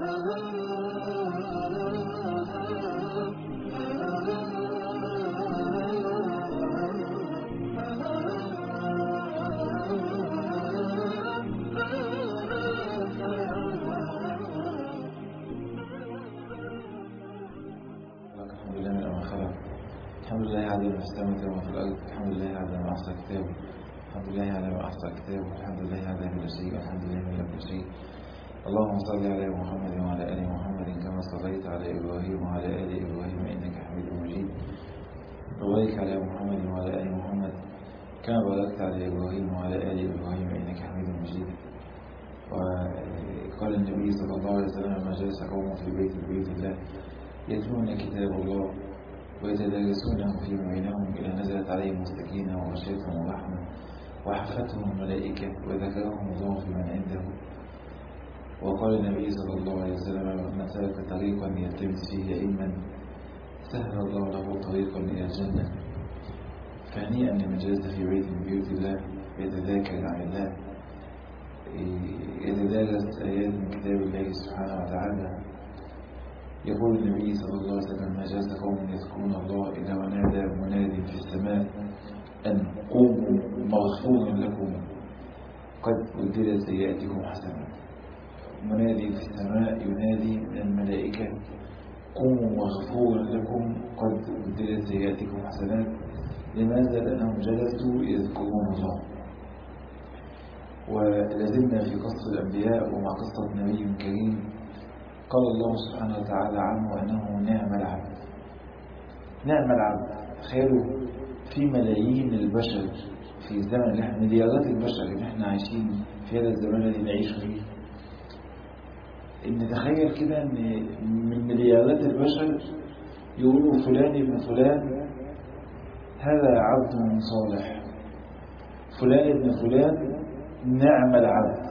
الحمد لله من ما خلق الحمد لله على ما استمت وما في الأرض الحمد لله على ما أحصى كتابه الحمد لله على ما أحصى كتابه الحمد لله على كل شيء والحمد لله من كل شيء اللهم صل على محمد وعلى آل محمد كما صليت على إبراهيم وعلى آل إبراهيم إنك حميد مجيد وبارك على محمد وعلى آل محمد كما باركت على إبراهيم وعلى آل إبراهيم إنك حميد مجيد وقال النبي صلى الله عليه وسلم ما جلس قوم في بيت بيت الله يتلون كتاب الله ويتدارسونه فيما بينهم إلى نزلت عليهم السكينة وغشيتهم الرحمة وحفتهم الملائكة وذكرهم الله في من عنده وقال النبي صلى الله عليه وسلم من سلك طريقا يلتمس فيه علما سهل الله له طريقا إلى الجنة فهنيئا لمن جلس في بيت من بيوت الله يتذاكر عن الله يتدارس آيات من كتاب الله سبحانه وتعالى يقول النبي صلى الله عليه وسلم ما جاز قوم يذكرون الله إلا ونادى مناد في السماء أن قوموا مغفور لكم قد بدلت سيئاتكم حسنات منادي في السماء ينادي من الملائكة قوموا مغفور لكم قد بدلت سيئاتكم حسنات لماذا؟ لأنهم جلسوا يذكرون الله ولازلنا في قصة الأنبياء ومع قصة نبي كريم قال الله سبحانه وتعالى عنه أنه نعم العبد نعم العبد تخيلوا في ملايين البشر في الزمن اللي احنا مليارات البشر اللي احنا عايشين في هذا الزمان الذي نعيش فيه ان تخيل كده ان من مليارات البشر يقولوا فلان ابن فلان هذا عبد صالح فلان ابن فلان نعم العبد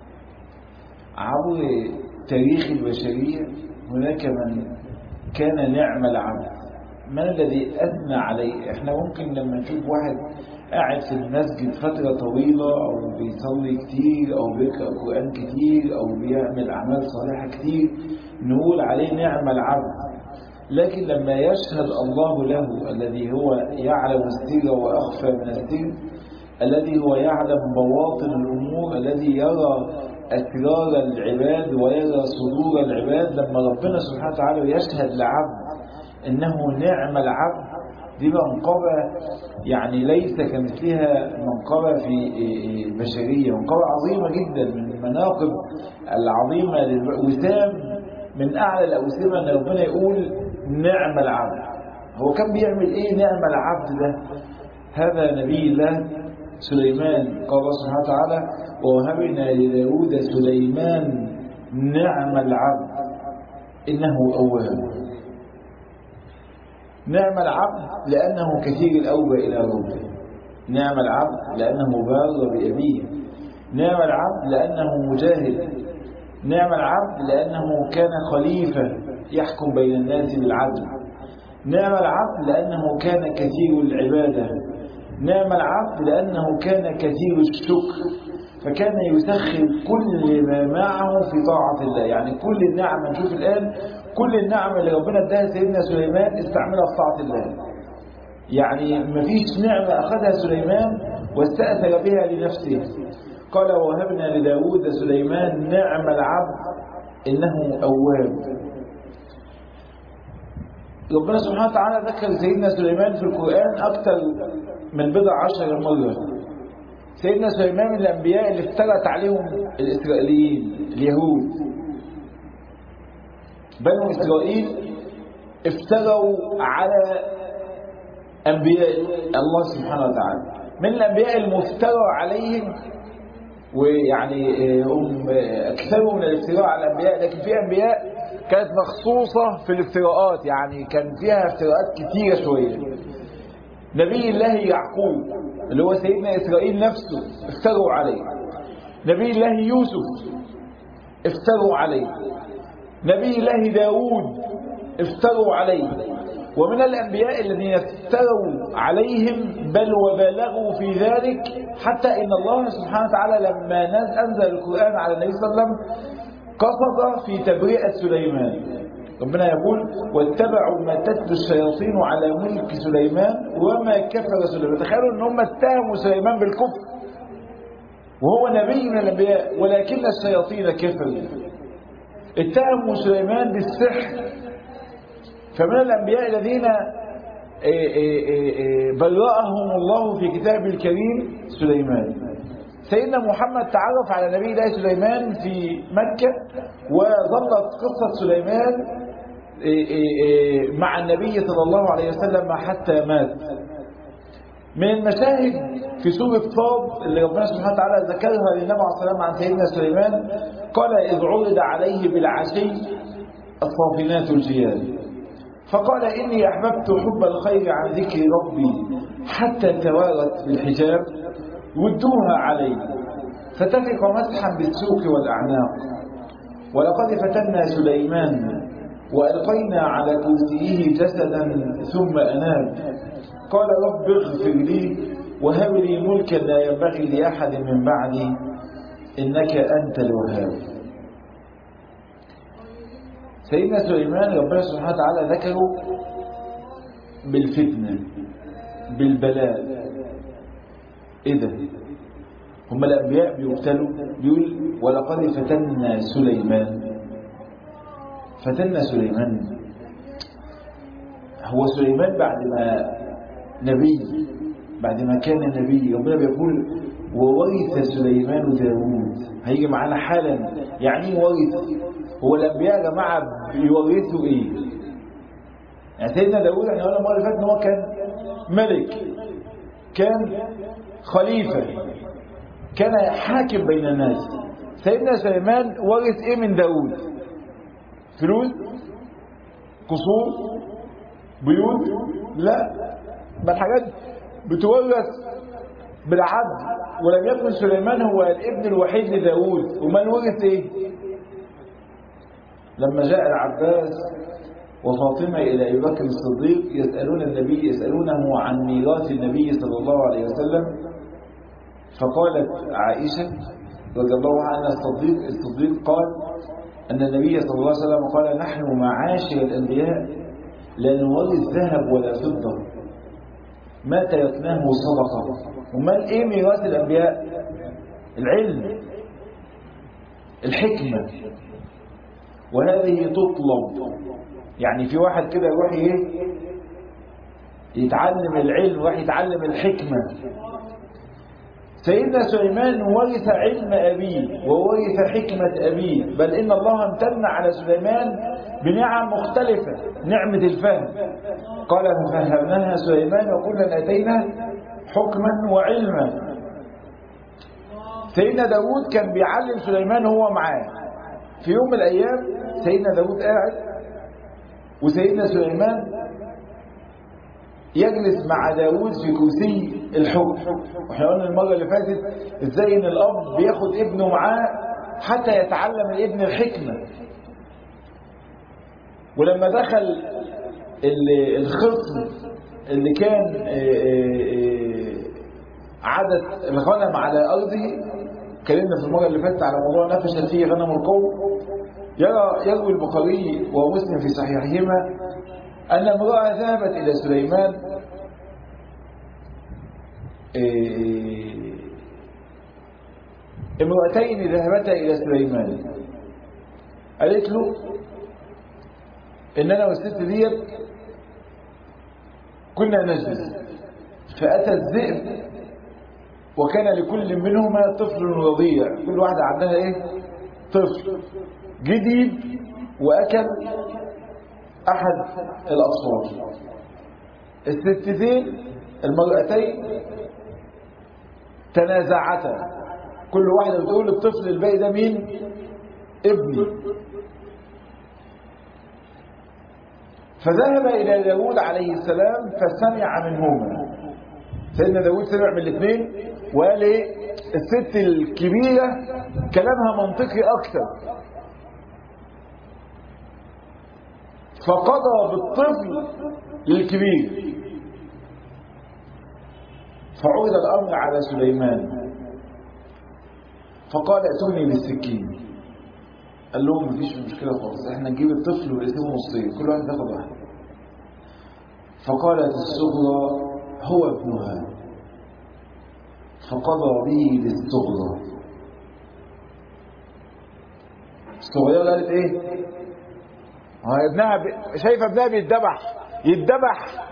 عبر تاريخ البشرية هناك من كان نعم العبد من الذي أثنى عليه احنا ممكن لما نشوف واحد قاعد في المسجد فترة طويلة أو بيصلي كتير أو بيقرأ قرآن كتير أو بيعمل أعمال صالحة كتير نقول عليه نعم العبد لكن لما يشهد الله له الذي هو يعلم السر وأخفى من السر الذي هو يعلم بواطن الأمور الذي يرى أسرار العباد ويرى صدور العباد لما ربنا سبحانه وتعالى يشهد لعبد إنه نعم العبد دي منقبة يعني ليس كمثلها منقبة في البشرية منقبة عظيمة جدا من المناقب العظيمة وسام من أعلى الأوسمة أن ربنا يقول نعم العبد هو كان بيعمل إيه نعم العبد ده هذا نبي الله سليمان قال الله سبحانه وتعالى ووهبنا لداود سليمان نعم العبد إنه أواب نعم العبد لأنه كثير الأوبة إلى ربه نعم العبد لأنه بار بأبيه نعم العبد لأنه مجاهد نعم العبد لأنه كان خليفة يحكم بين الناس بالعدل نعم العبد لأنه كان كثير العبادة نعم العبد لأنه كان كثير الشكر فكان يسخر كل ما معه في طاعة الله يعني كل النعم نشوف الآن كل النعم اللي ربنا اداها سيدنا سليمان استعملها في طاعة الله يعني مفيش نعمة أخذها سليمان واستأثر بها لنفسه قال وهبنا لداود سليمان نعم العبد إنه أواب ربنا سبحانه وتعالى ذكر سيدنا سليمان في القرآن أكثر من بضع عشر مرة سيدنا سليمان من الأنبياء اللي افترت عليهم الإسرائيليين اليهود بنو إسرائيل افتروا على أنبياء الله سبحانه وتعالى من الأنبياء المفترى عليهم ويعني هم أكثروا من الافتراء على الأنبياء لكن في أنبياء كانت مخصوصة في الافتراءات يعني كان فيها افتراءات كتيرة شوية نبي الله يعقوب اللي هو سيدنا إسرائيل نفسه افتروا عليه نبي الله يوسف افتروا عليه نبي الله داود افتروا عليه ومن الأنبياء الذين افتروا عليهم بل وبالغوا في ذلك حتى إن الله سبحانه وتعالى لما أنزل القرآن على النبي صلى الله عليه وسلم قصد في تبرئة سليمان ربنا يقول واتبعوا ما تتلو الشياطين على ملك سليمان وما كفر سليمان تخيلوا ان هم اتهموا سليمان بالكفر وهو نبي من الانبياء ولكن الشياطين كفروا اتهموا سليمان بالسحر فمن الانبياء الذين برأهم الله في كتابه الكريم سليمان سيدنا محمد تعرف على نبي الله سليمان في مكة وظلت قصة سليمان مع النبي صلى الله عليه وسلم حتى مات من المشاهد في سورة صاد اللي ربنا سبحانه وتعالى ذكرها للنبي عليه الصلاة عن سيدنا سليمان قال إذ عرض عليه بالعشي الصافنات الجياد فقال إني أحببت حب الخير عن ذكر ربي حتى توارت بالحجاب ردوها علي فتفق مسحا بالسوق والأعناق ولقد فتنا سليمان وألقينا على كرسيه جسدا ثم أناب قال رب اغفر لي وهب لي ملكا لا ينبغي لأحد من بعدي إنك أنت الوهاب سيدنا سليمان ربنا سبحانه وتعالى ذكره بالفتنة بالبلاء ايه ده هم الانبياء بيقتلوا بيقول ولقد فتنا سليمان فتنا سليمان هو سليمان بعد ما نبي بعد ما كان نبي ربنا بيقول وورث سليمان داوود هيجي معانا حالا يعني ايه ورث هو الانبياء يا جماعه بيورثوا ايه يعني سيدنا داوود احنا قلنا المره اللي فاتت ان هو كان ملك كان خليفه كان حاكم بين الناس سيدنا سليمان ورث ايه من داوود فلوس قصور بيوت لا بل حاجات بتورث بالعدل ولم يكن سليمان هو الابن الوحيد لداود ومن ورث ايه لما جاء العباس وفاطمة إلى أبي بكر الصديق يسألون النبي يسألونه عن ميراث النبي صلى الله عليه وسلم فقالت عائشة رضي الله عنها الصديق الصديق قال أن النبي صلى الله عليه وسلم قال نحن معاشر الأنبياء لا نورث ذهب ولا فضة ما تركناه صدقة وما ايه ميراث الأنبياء العلم الحكمة وهذه تطلب يعني في واحد كده يروح ايه يتعلم العلم وراح يتعلم الحكمة سيدنا سليمان ورث علم أبيه وورث حكمة أبيه بل إن الله امتن على سليمان بنعم مختلفة نعمة الفهم قال ففهمناها سليمان وكلا أتينا حكما وعلما سيدنا داود كان بيعلم سليمان هو معاه في يوم من الأيام سيدنا داود قاعد وسيدنا سليمان يجلس مع داود في كرسي الحكم واحنا قلنا المرة اللي فاتت ازاي ان الاب بياخد ابنه معاه حتى يتعلم الابن الحكمة ولما دخل الخصم اللي كان عدد الغنم على أرضه اتكلمنا في المرة اللي فاتت على موضوع نفشت فيه غنم القوم يرى يروي البخاري ومسلم في صحيحهما أن امرأة ذهبت إلى سليمان امرأتين ذهبتا إلى سليمان قالت له إن أنا والست ديت كنا نجلس فأتى الذئب وكان لكل منهما طفل رضيع كل واحدة عندها إيه طفل جديد وأكل أحد الأطفال الستتين المرأتين تنازعتا كل واحدة بتقول الطفل الباقي ده مين ابني فذهب إلى داود عليه السلام فسمع منهما سيدنا داود سمع من الاثنين وقال ايه الست الكبيرة كلامها منطقي أكثر فقضى بالطفل للكبير فعرض الأمر على سليمان فقال ائتوني بالسكين قال لهم مفيش مشكلة خالص احنا نجيب الطفل ونقسمه نصين كل واحد ياخد واحد فقالت الصغرى هو ابنها فقضى به للصغرى الصغيرة قالت ايه هو ابنها ب... شايفه ابنها بيتذبح يتذبح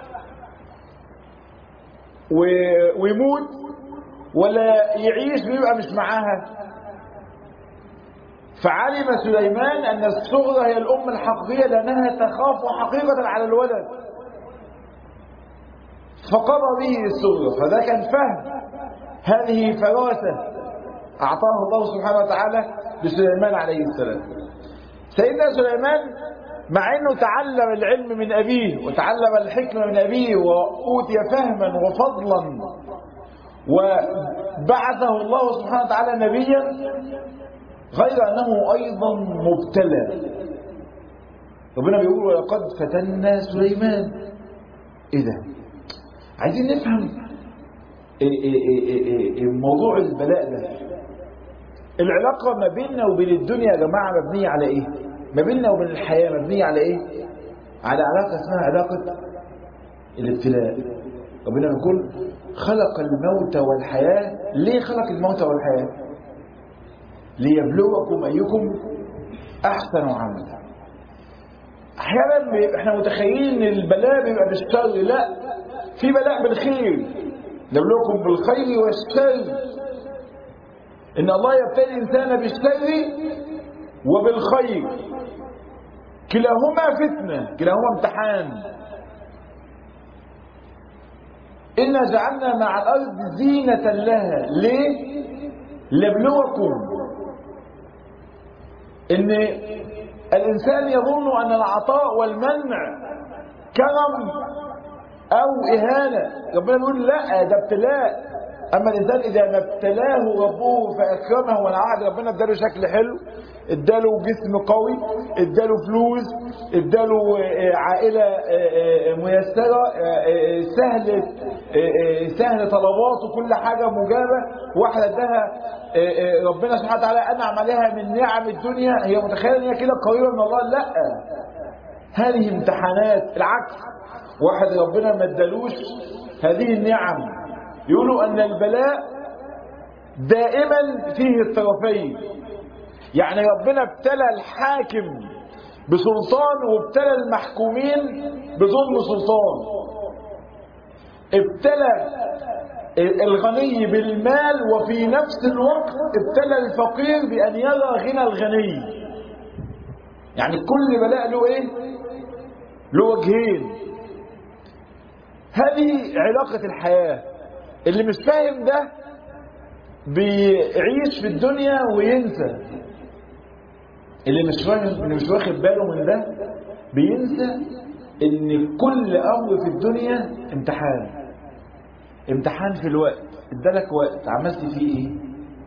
و... ويموت ولا يعيش ويبقى مش معاها فعلم سليمان أن الصغرى هي الأم الحقيقية لأنها تخاف حقيقة على الولد فقضى به الصغرى فده كان فهم هذه فراسة أعطاه الله سبحانه وتعالى لسليمان عليه السلام سيدنا سليمان مع أنه تعلم العلم من أبيه وتعلم الحكمة من أبيه وأوتي فهما وفضلا وبعثه الله سبحانه وتعالى نبيا غير أنه أيضا مبتلى ربنا بيقول ولقد فتنا سليمان إيه ده عايزين نفهم إيه إيه إيه إيه إيه موضوع البلاء ده العلاقة ما بيننا وبين الدنيا يا جماعة مبنية على إيه ما بيننا وبين الحياة مبنية على إيه على علاقة اسمها علاقة الابتلاء ربنا بيقول خلق الموت والحياة ليه خلق الموت والحياة ليبلوكم أيكم أحسن عملا أحيانا بي- احنا متخيلين ان البلاء بيبقى بالشر لا في بلاء بالخير نبلوكم بالخير والشر ان الله يبتلي الانسان بالشر وبالخير كلاهما فتنه كلاهما امتحان انا جعلنا مع الارض زينه لها ليه ليبلوكم ان الانسان يظن ان العطاء والمنع كرم او اهانه ربنا بيقول لا ده ابتلاء اما الانسان اذا ما ابتلاه ربه فاكرمه ونعاد ربنا اداله شكل حلو اداله جسم قوي اداله فلوس اداله آه، عائله آه، آه، ميسره آه، آه، سهل آه، آه، سهل طلباته كل حاجه مجابه واحده اداها آه، آه، ربنا سبحانه وتعالى انعم عليها من نعم الدنيا هي متخيله ان هي كده قريبه من الله لا هذه امتحانات العكس واحد ربنا ما ادالوش هذه النعم يقولوا ان البلاء دائما فيه الطرفين يعني ربنا ابتلى الحاكم بسلطان وابتلى المحكومين بظلم سلطان ابتلى الغني بالمال وفي نفس الوقت ابتلى الفقير بأن يرى غنى الغني يعني كل بلاء له ايه له وجهين هذه علاقة الحياة اللي مش فاهم ده بيعيش في الدنيا وينسى اللي مش فاهم اللي مش واخد باله من ده بينسى ان كل امر في الدنيا امتحان امتحان في الوقت ادالك وقت عملت فيه ايه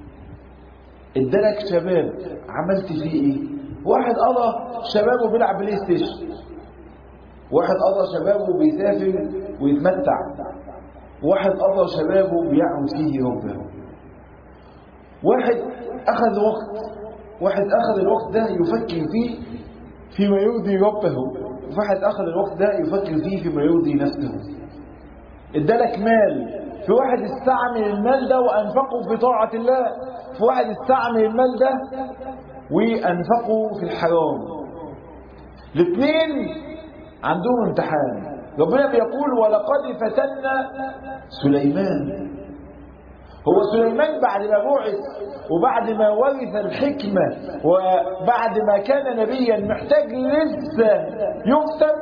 ادالك شباب عملت فيه ايه واحد قضى شبابه بيلعب بلاي ستيشن واحد قضى شبابه بيسافر ويتمتع واحد قضى شبابه بيعبد فيه ربه واحد اخذ وقت واحد اخذ الوقت ده يفكر فيه فيما يرضي ربه واحد اخذ الوقت ده يفكر فيه فيما يرضي نفسه ادالك مال في واحد استعمل المال ده وانفقه في طاعة الله في واحد استعمل المال ده وانفقه في الحرام الاثنين عندهم امتحان ربنا بيقول ولقد فتنا سليمان هو سليمان بعد ما بعث وبعد ما ورث الحكمة وبعد ما كان نبيا محتاج لسه يفتن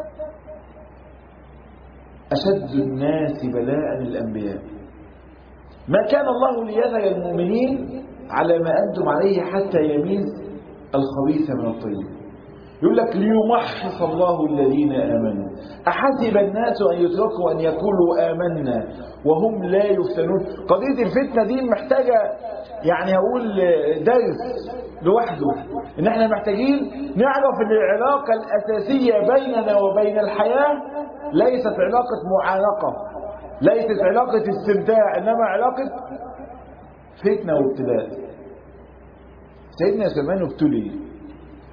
أشد الناس بلاء الأنبياء ما كان الله ليذر المؤمنين على ما أنتم عليه حتى يميز الخبيث من الطيب يقول لك ليمحص الله الذين آمنوا أحسب الناس أن يتركوا أن يقولوا آمنا وهم لا يفتنون قضية الفتنة دي محتاجة يعني هقول درس لوحده ان احنا محتاجين نعرف ان العلاقة الأساسية بيننا وبين الحياة ليست علاقة معانقة ليست علاقة استمتاع انما علاقة فتنة وابتلاء سيدنا سلمان ابتلي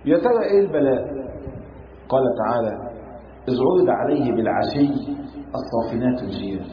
يا ترى ايه البلاء قال تعالى إذ عرض عليه بالعشي الصافنات الجياد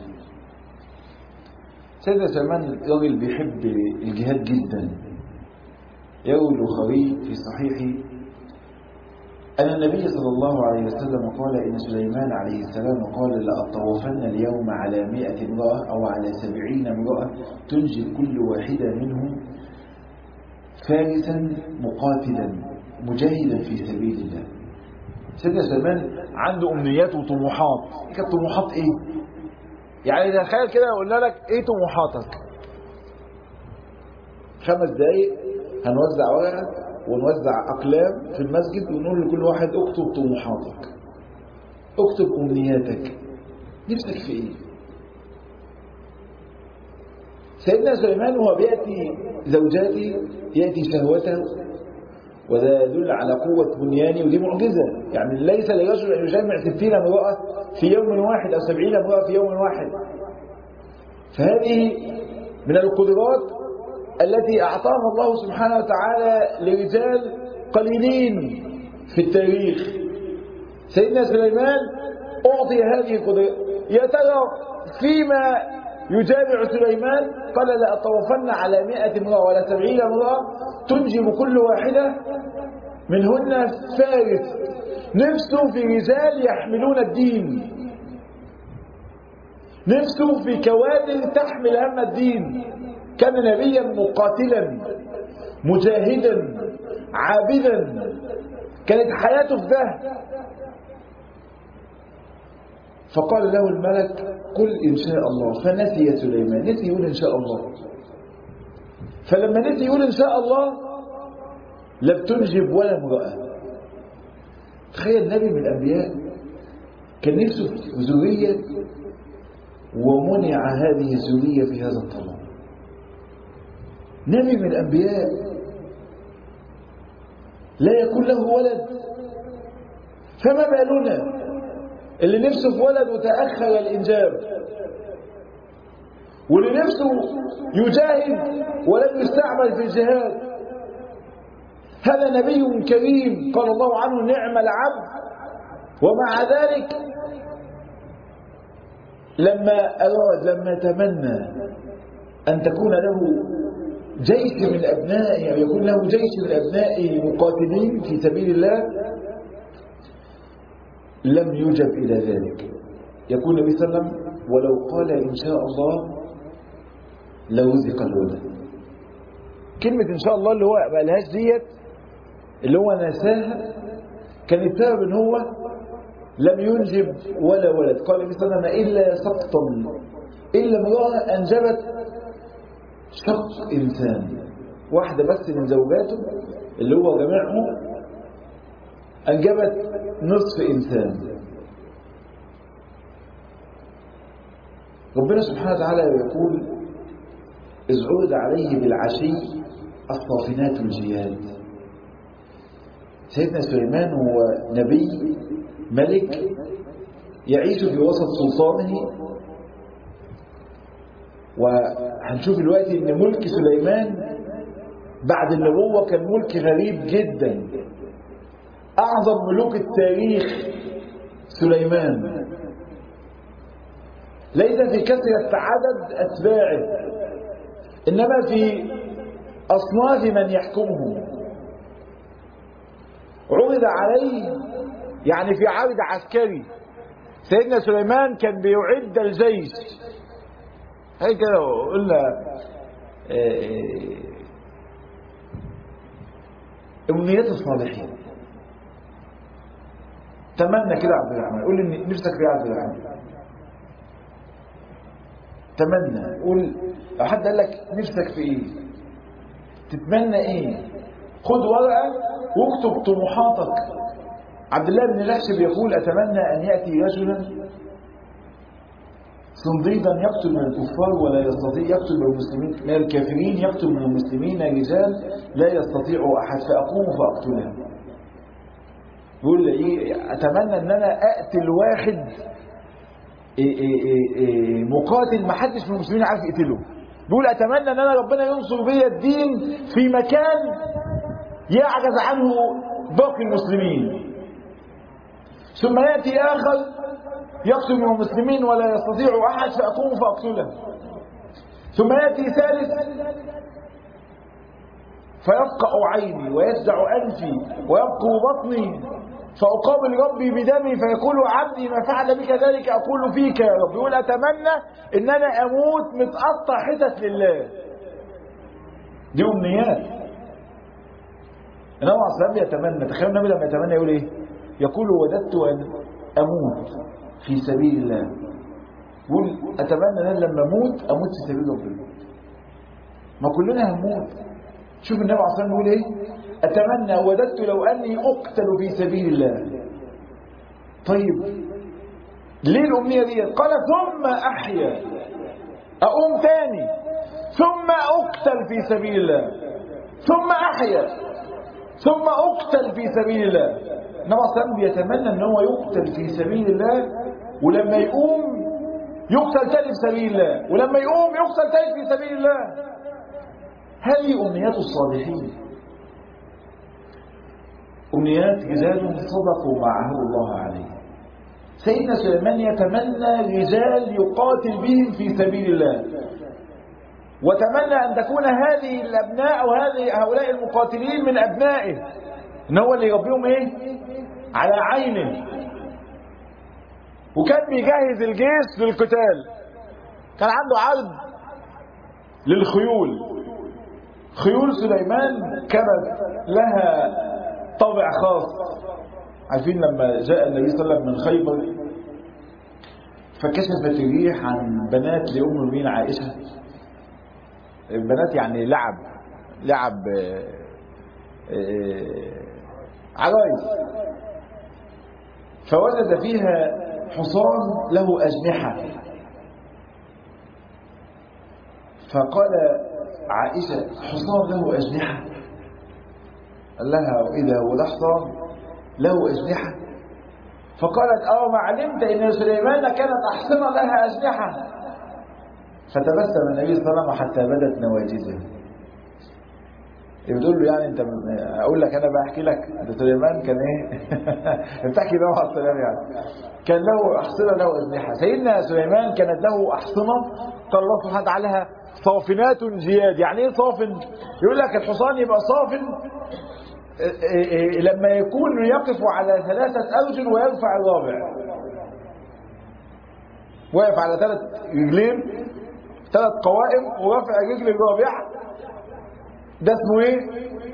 سيدنا سلمان راجل بيحب الجهاد جدا يروي البخاري في صحيحه أن النبي صلى الله عليه وسلم قال إن سليمان عليه السلام قال لأطوفن اليوم على مئة امرأة أو على سبعين امرأة تنجي كل واحدة منهم فارسا مقاتلا مجاهدا في سبيل الله سيدنا سلمان عنده أمنيات وطموحات كانت طموحات إيه؟ يعني تخيل كده قلنا لك إيه طموحاتك خمس دقايق هنوزع ورقة ونوزع أقلام في المسجد ونقول لكل واحد اكتب طموحاتك اكتب أمنياتك نفسك في إيه سيدنا سليمان وهو بيأتي زوجاته يأتي شهوته وده يدل على قوة بنياني ودي معجزة يعني ليس لرجل أن يجمع ستين امرأة في يوم واحد أو سبعين امرأة في يوم واحد فهذه من القدرات التي أعطاها الله سبحانه وتعالى لرجال قليلين في التاريخ سيدنا سليمان أعطي هذه القدرة يا ترى فيما يجامع سليمان قال لأطوفن على مئة امرأة ولا سبعين امرأة تنجب كل واحدة منهن فارس نفسه في رجال يحملون الدين نفسه في كوادر تحمل هم الدين كان نبيا مقاتلا مجاهدا عابدا كانت حياته في ده فقال له الملك قل إن شاء الله فنسي سليمان نسي يقول إن شاء الله فلما نسي يقول إن شاء الله لم تنجب ولا امرأة تخيل نبي من الأنبياء كان نفسه في ذرية ومنع هذه الذرية في هذا الطلب نبي من الأنبياء لا يكون له ولد فما بالنا اللي نفسه في ولد وتأخر الإنجاب واللي نفسه يجاهد ولم يستعمل في الجهاد هذا نبي كريم قال الله عنه نعم العبد ومع ذلك لما أراد لما تمنى أن تكون له جيش من أبنائه أو يكون له جيش من أبنائه مقاتلين في سبيل الله لم يجب إلى ذلك يقول النبي صلى الله عليه وسلم ولو قال إن شاء الله لوزق الولد كلمة إن شاء الله اللي هو ما لهاش ديت اللي هو نساها كان السبب إن هو لم ينجب ولا ولد قال النبي صلى الله عليه وسلم إلا سقطا إلا امرأة أنجبت شق إنسان واحدة بس من زوجاته اللي هو جميعهم أنجبت نصف إنسان ربنا سبحانه وتعالى يقول إذ عرض عليه بالعشي الصافنات الجياد سيدنا سليمان هو نبي ملك يعيش في وسط سلطانه وهنشوف دلوقتي ان ملك سليمان بعد النبوة كان ملك غريب جدا اعظم ملوك التاريخ سليمان ليس في كثرة عدد اتباعه انما في اصناف من يحكمهم عرض عليه يعني في عرض عسكري سيدنا سليمان كان بيعد الجيش هي كده قلنا امنيات الصالحين تمنى كده عبد الرحمن قول لي نفسك في عبد الرحمن تمنى قول لو حد قال لك نفسك في ايه تتمنى ايه خد ورقه واكتب طموحاتك عبد الله بن الحسب يقول اتمنى ان ياتي رجلا صنديدا يقتل من الكفار ولا يستطيع يقتل من المسلمين من الكافرين يقتل من المسلمين رجال لا يستطيع احد فاقوم فاقتله يقول لي ايه اتمنى ان انا اقتل واحد إيه إيه إيه إيه مقاتل ما حدش من المسلمين عارف يقتله بيقول اتمنى ان انا ربنا ينصر بيا الدين في مكان يعجز عنه باقي المسلمين ثم يأتي آخر يقتل من المسلمين ولا يستطيع أحد فأقوم فأقتله ثم يأتي ثالث فيفقع عيني ويفزع أنفي ويبقوا بطني فأقابل ربي بدمي فيقول عبدي ما فعل بك ذلك أقول فيك يا رب يقول أتمنى إن أنا أموت متقطع حتت لله دي أمنيات النبي عليه الصلاة والسلام يتمنى تخيل النبي لما يتمنى يقول إيه يقول وددت أن أموت في سبيل الله يقول أتمنى أن لما أموت أموت في سبيل ربنا ما كلنا هنموت شوف النبي عليه الصلاة والسلام يقول إيه أتمنى وددت لو أني أقتل في سبيل الله طيب ليه الأمنية دي قال ثم أحيا أقوم تاني ثم أقتل في سبيل الله ثم أحيا ثم أقتل في سبيل الله النبي عليه الصلاة بيتمنى أن هو يقتل في سبيل الله ولما يقوم يقتل تاني في سبيل الله ولما يقوم يقتل تاني في سبيل الله هذه أمنيات الصالحين أمنيات رجال صدقوا ما عهدوا الله عليه سيدنا سليمان يتمنى رجال يقاتل بهم في سبيل الله وتمنى أن تكون هذه الأبناء أو هذه هؤلاء المقاتلين من أبنائه إن هو اللي يربيهم إيه على عينه وكان بيجهز الجيش للقتال كان عنده عرض للخيول خيول سليمان كانت لها طابع خاص عارفين لما جاء النبي صلى الله عليه وسلم من خيبر فكشفت الريح عن بنات لأم المؤمنين عائشة بنات يعني لعب لعب عرايس فوجد فيها حصان له أجنحة فقال عائشة حصان له أجنحة قال لها إذا هو ده حصان له أجنحة فقالت أو ما علمت إن سليمان كانت أحسن لها أجنحة فتبسم النبي صلى الله عليه وسلم حتى بدت نواجذه بتقول له يعني انت اقول لك انا بحكي لك ده سليمان كان ايه بتحكي ده على السلام يعني كان له احصنه له اجنحه سيدنا سليمان كانت له احصنه قال الله سبحانه وتعالى صافنات جياد يعني ايه صافن يقول لك الحصان يبقى صافن لما يكون يقف على ثلاثة أرجل ويرفع الرابع واقف على ثلاث رجلين ثلاث قوائم ورافع الرجل الرابعة ده اسمه ايه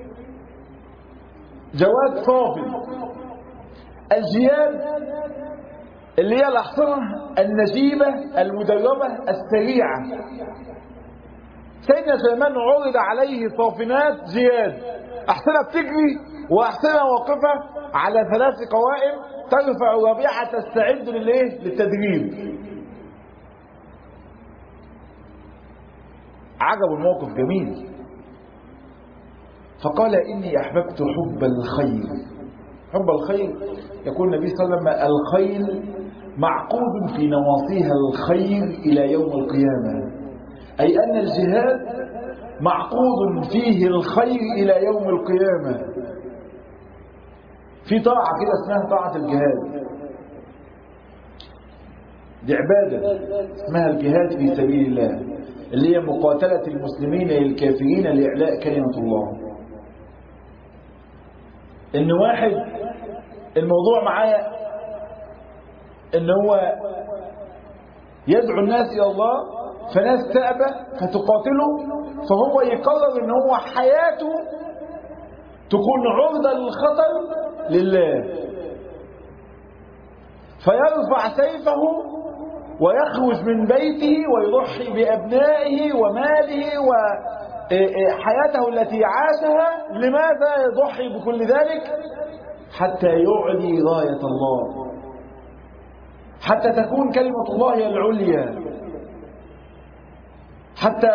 جواد صافي الجياد اللي هي الأحصنة النجيبة المدربة السريعة سيدنا سليمان عرض عليه صافنات جياد أحسنة بتجري وأحسنة واقفة على ثلاث قوائم ترفع رابعة تستعد للايه للتدريب عجب الموقف جميل فقال إني أحببت حب الخير حب الخير يقول النبي صلى الله عليه وسلم الخيل معقود في نواصيها الخير إلى يوم القيامة أي أن الجهاد معقود فيه الخير إلى يوم القيامة في طاعة كده اسمها طاعة الجهاد دي عبادة اسمها الجهاد في سبيل الله اللي هي مقاتلة المسلمين للكافرين لإعلاء كلمة الله ان واحد الموضوع معايا ان هو يدعو الناس الى الله فناس تأبى فتقاتله فهو يقرر ان هو حياته تكون عرضة للخطر لله فيرفع سيفه ويخرج من بيته ويضحي بأبنائه وماله وحياته التي عاشها لماذا يضحي بكل ذلك حتى يعلي غاية الله حتى تكون كلمة الله هي العليا حتى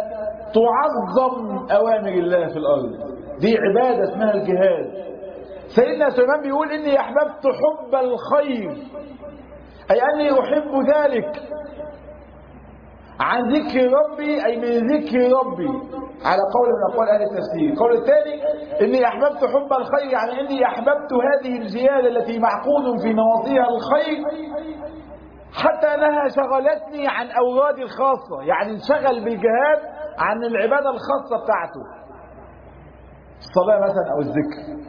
تعظم أوامر الله في الأرض دي عبادة اسمها الجهاد سيدنا سليمان بيقول إني أحببت حب الخير أي أني أحب ذلك عن ذكر ربي أي من ذكر ربي على قول من أقوال أهل التفسير القول الثاني إني أحببت حب الخير يعني إني أحببت هذه الزيادة التي معقود في نواصيها الخير حتى أنها شغلتني عن أورادي الخاصة يعني انشغل بالجهاد عن العبادة الخاصة بتاعته الصلاة مثلا أو الذكر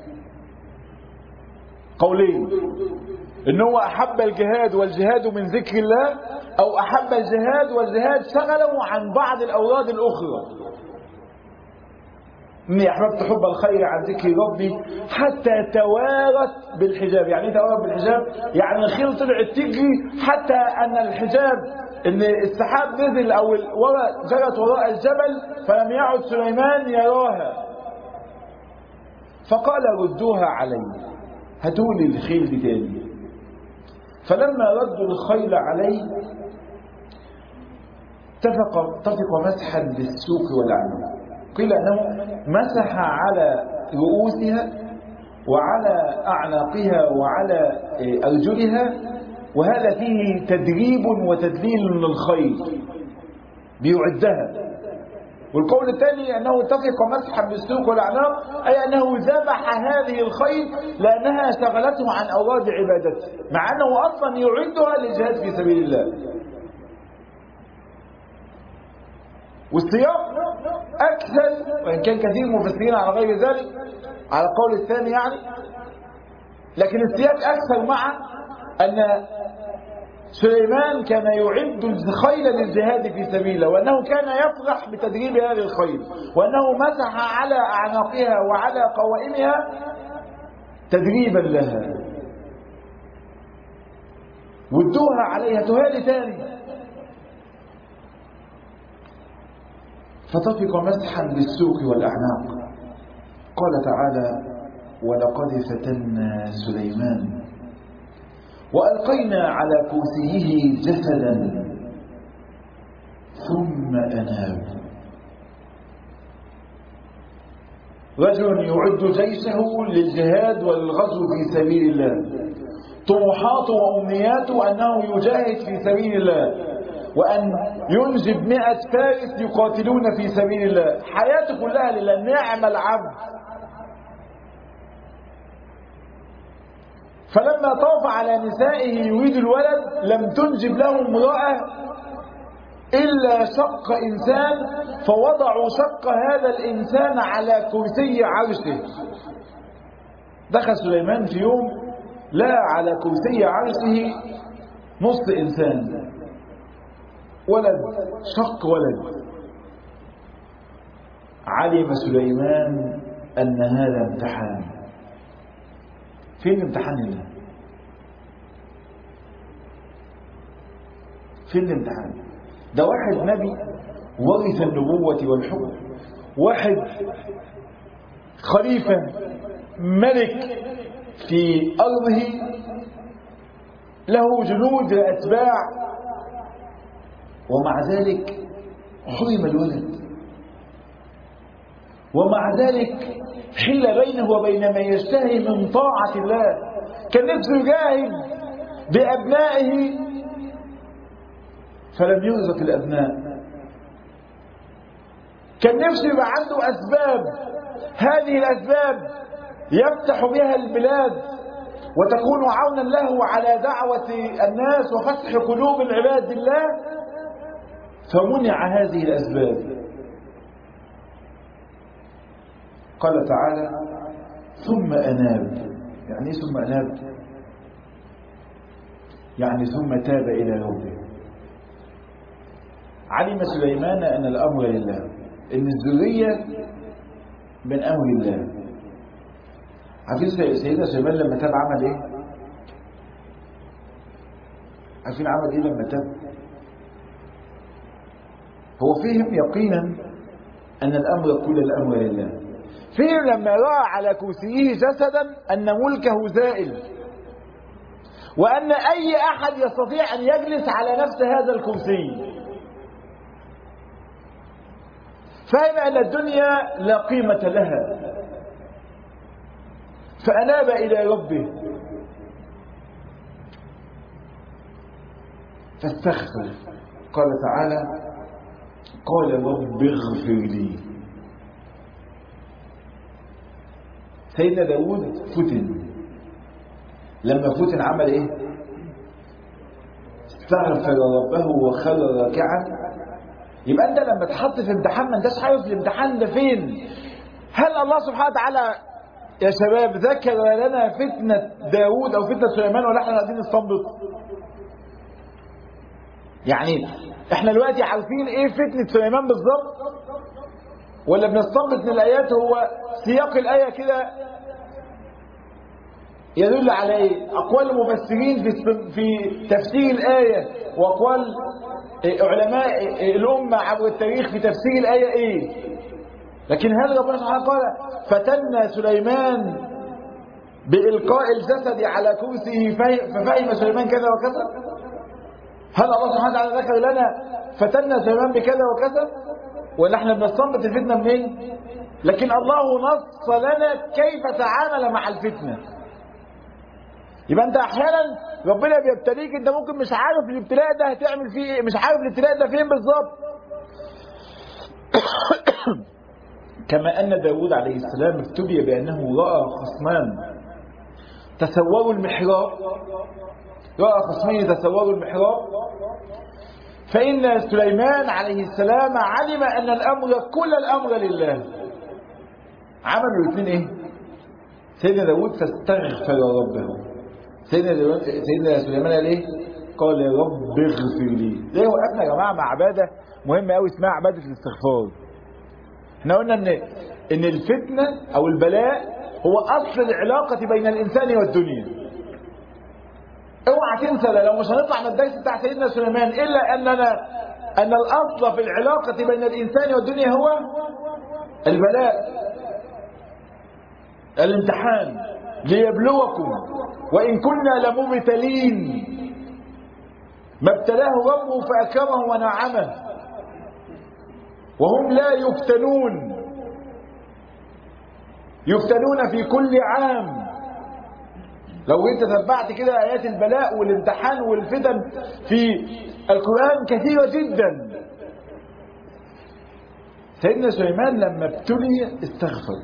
قولين ان هو احب الجهاد والجهاد من ذكر الله او احب الجهاد والجهاد شغله عن بعض الاوراد الاخرى اني احببت حب الخير عن ذكر ربي حتى توارت بالحجاب يعني ايه توارت بالحجاب يعني الخيل طلعت تجري حتى ان الحجاب ان السحاب نزل او ورا جرت وراء الجبل فلم يعد سليمان يراها فقال ردوها علي هاتولي الخيل دي تاني فلما ردوا الخيل عليه اتفق اتفق مسحا للسوق والعنب قيل انه مسح على رؤوسها وعلى اعناقها وعلى ارجلها وهذا فيه تدريب وتدليل للخيل بيعدها والقول الثاني أنه اتفق مسحا بالسوق والأعناق أي أنه ذبح هذه الخيل لأنها شغلته عن أوراد عبادته مع أنه أصلا يعدها للجهاد في سبيل الله والسياق أكثر وإن كان كثير مفسرين على غير ذلك على القول الثاني يعني لكن السياق أكثر مع أن سليمان كان يعد الخيل للجهاد في سبيله وأنه كان يفرح بتدريب هذه الخيل وأنه مسح على أعناقها وعلى قوائمها تدريبا لها ودوها عليها تهالي تاني فطفق مسحا بالسوق والأعناق قال تعالى ولقد فتنا سليمان وألقينا على كرسيه جسدا ثم أناب رجل يعد جيشه للجهاد والغزو في سبيل الله طموحاته وأمنياته أنه يجاهد في سبيل الله وأن ينجب مئة فارس يقاتلون في سبيل الله حياته كلها لله نعم العبد فلما طاف على نسائه يريد الولد لم تنجب له امرأة إلا شق إنسان فوضعوا شق هذا الإنسان على كرسي عرشه دخل سليمان في يوم لا على كرسي عرشه نص إنسان ولد شق ولد علم سليمان أن هذا امتحان فين امتحان الله فين الامتحان ده واحد نبي ورث النبوة والحكم واحد خليفة ملك في أرضه له جنود أتباع ومع ذلك حرم الولد ومع ذلك حيل بينه وبين ما يشتهي من طاعة الله كان نفسه يجاهد بأبنائه فلم يرزق الأبناء كان نفسه يبقى عنده أسباب هذه الأسباب يفتح بها البلاد وتكون عونا له على دعوة الناس وفتح قلوب العباد بالله فمنع هذه الأسباب قال تعالى ثم أناب يعني ايه ثم أناب يعني ثم تاب إلى ربه علم سليمان أن الأمر لله إن الذرية من أمر الله عارفين سيدنا سليمان لما تاب عمل إيه؟ عارفين عمل إيه لما تاب؟ هو فهم يقينا أن الأمر كل الأمر لله فهم لما رأى على كرسيه جسدا أن ملكه زائل وأن أي أحد يستطيع أن يجلس على نفس هذا الكرسي فهم أن الدنيا لا قيمة لها فأناب إلى ربه فاستغفر قال تعالى قال رب اغفر لي سيدنا داود فتن لما فتن عمل ايه استغفر ربه وخر راكعا يبقى انت لما تحط في امتحان ما انتش عارف الامتحان ده فين هل الله سبحانه وتعالى يا شباب ذكر لنا فتنة داود او فتنة سليمان ولا احنا قاعدين نستنبط يعني احنا دلوقتي عارفين ايه فتنة سليمان بالظبط ولا بنستنبط من الايات هو سياق الايه كده يدل على ايه اقوال المفسرين في في تفسير الايه واقوال علماء الامه عبر التاريخ في تفسير الايه ايه لكن هل ربنا سبحانه قال فتنا سليمان بإلقاء الجسد على كرسيه ففهم سليمان كذا وكذا هل الله سبحانه وتعالى ذكر لنا فتنا سليمان بكذا وكذا ولا احنا بنستنبط الفتنه منين لكن الله نص لنا كيف تعامل مع الفتنه يبقى انت احيانا ربنا بيبتليك انت ممكن مش عارف الابتلاء ده هتعمل فيه ايه مش عارف الابتلاء ده فين بالظبط كما ان داود عليه السلام ابتلي بانه راى خصمان تسوروا المحراب راى خصمين يتسوروا المحراب فإن سليمان عليه السلام علم أن الأمر كل الأمر لله عملوا الاثنين إيه سيدنا داود فاستغفر ربه سيدنا, داود سيدنا سليمان قال إيه قال يا رب اغفر لي ليه وقفنا يا جماعة مع عبادة مهمة قوي اسمها عبادة الاستغفار احنا قلنا ان ان الفتنة او البلاء هو اصل العلاقة بين الانسان والدنيا اوعى تنسى لو مش هنطلع من الدرس بتاع سيدنا سليمان الا اننا ان الاصل في العلاقه بين الانسان والدنيا هو البلاء الامتحان ليبلوكم وان كنا لمبتلين ما ابتلاه ربه فاكرمه ونعمه وهم لا يفتنون يفتنون في كل عام لو انت تبعت كده ايات البلاء والامتحان والفتن في القرآن كثيرة جدا سيدنا سليمان لما ابتلي استغفر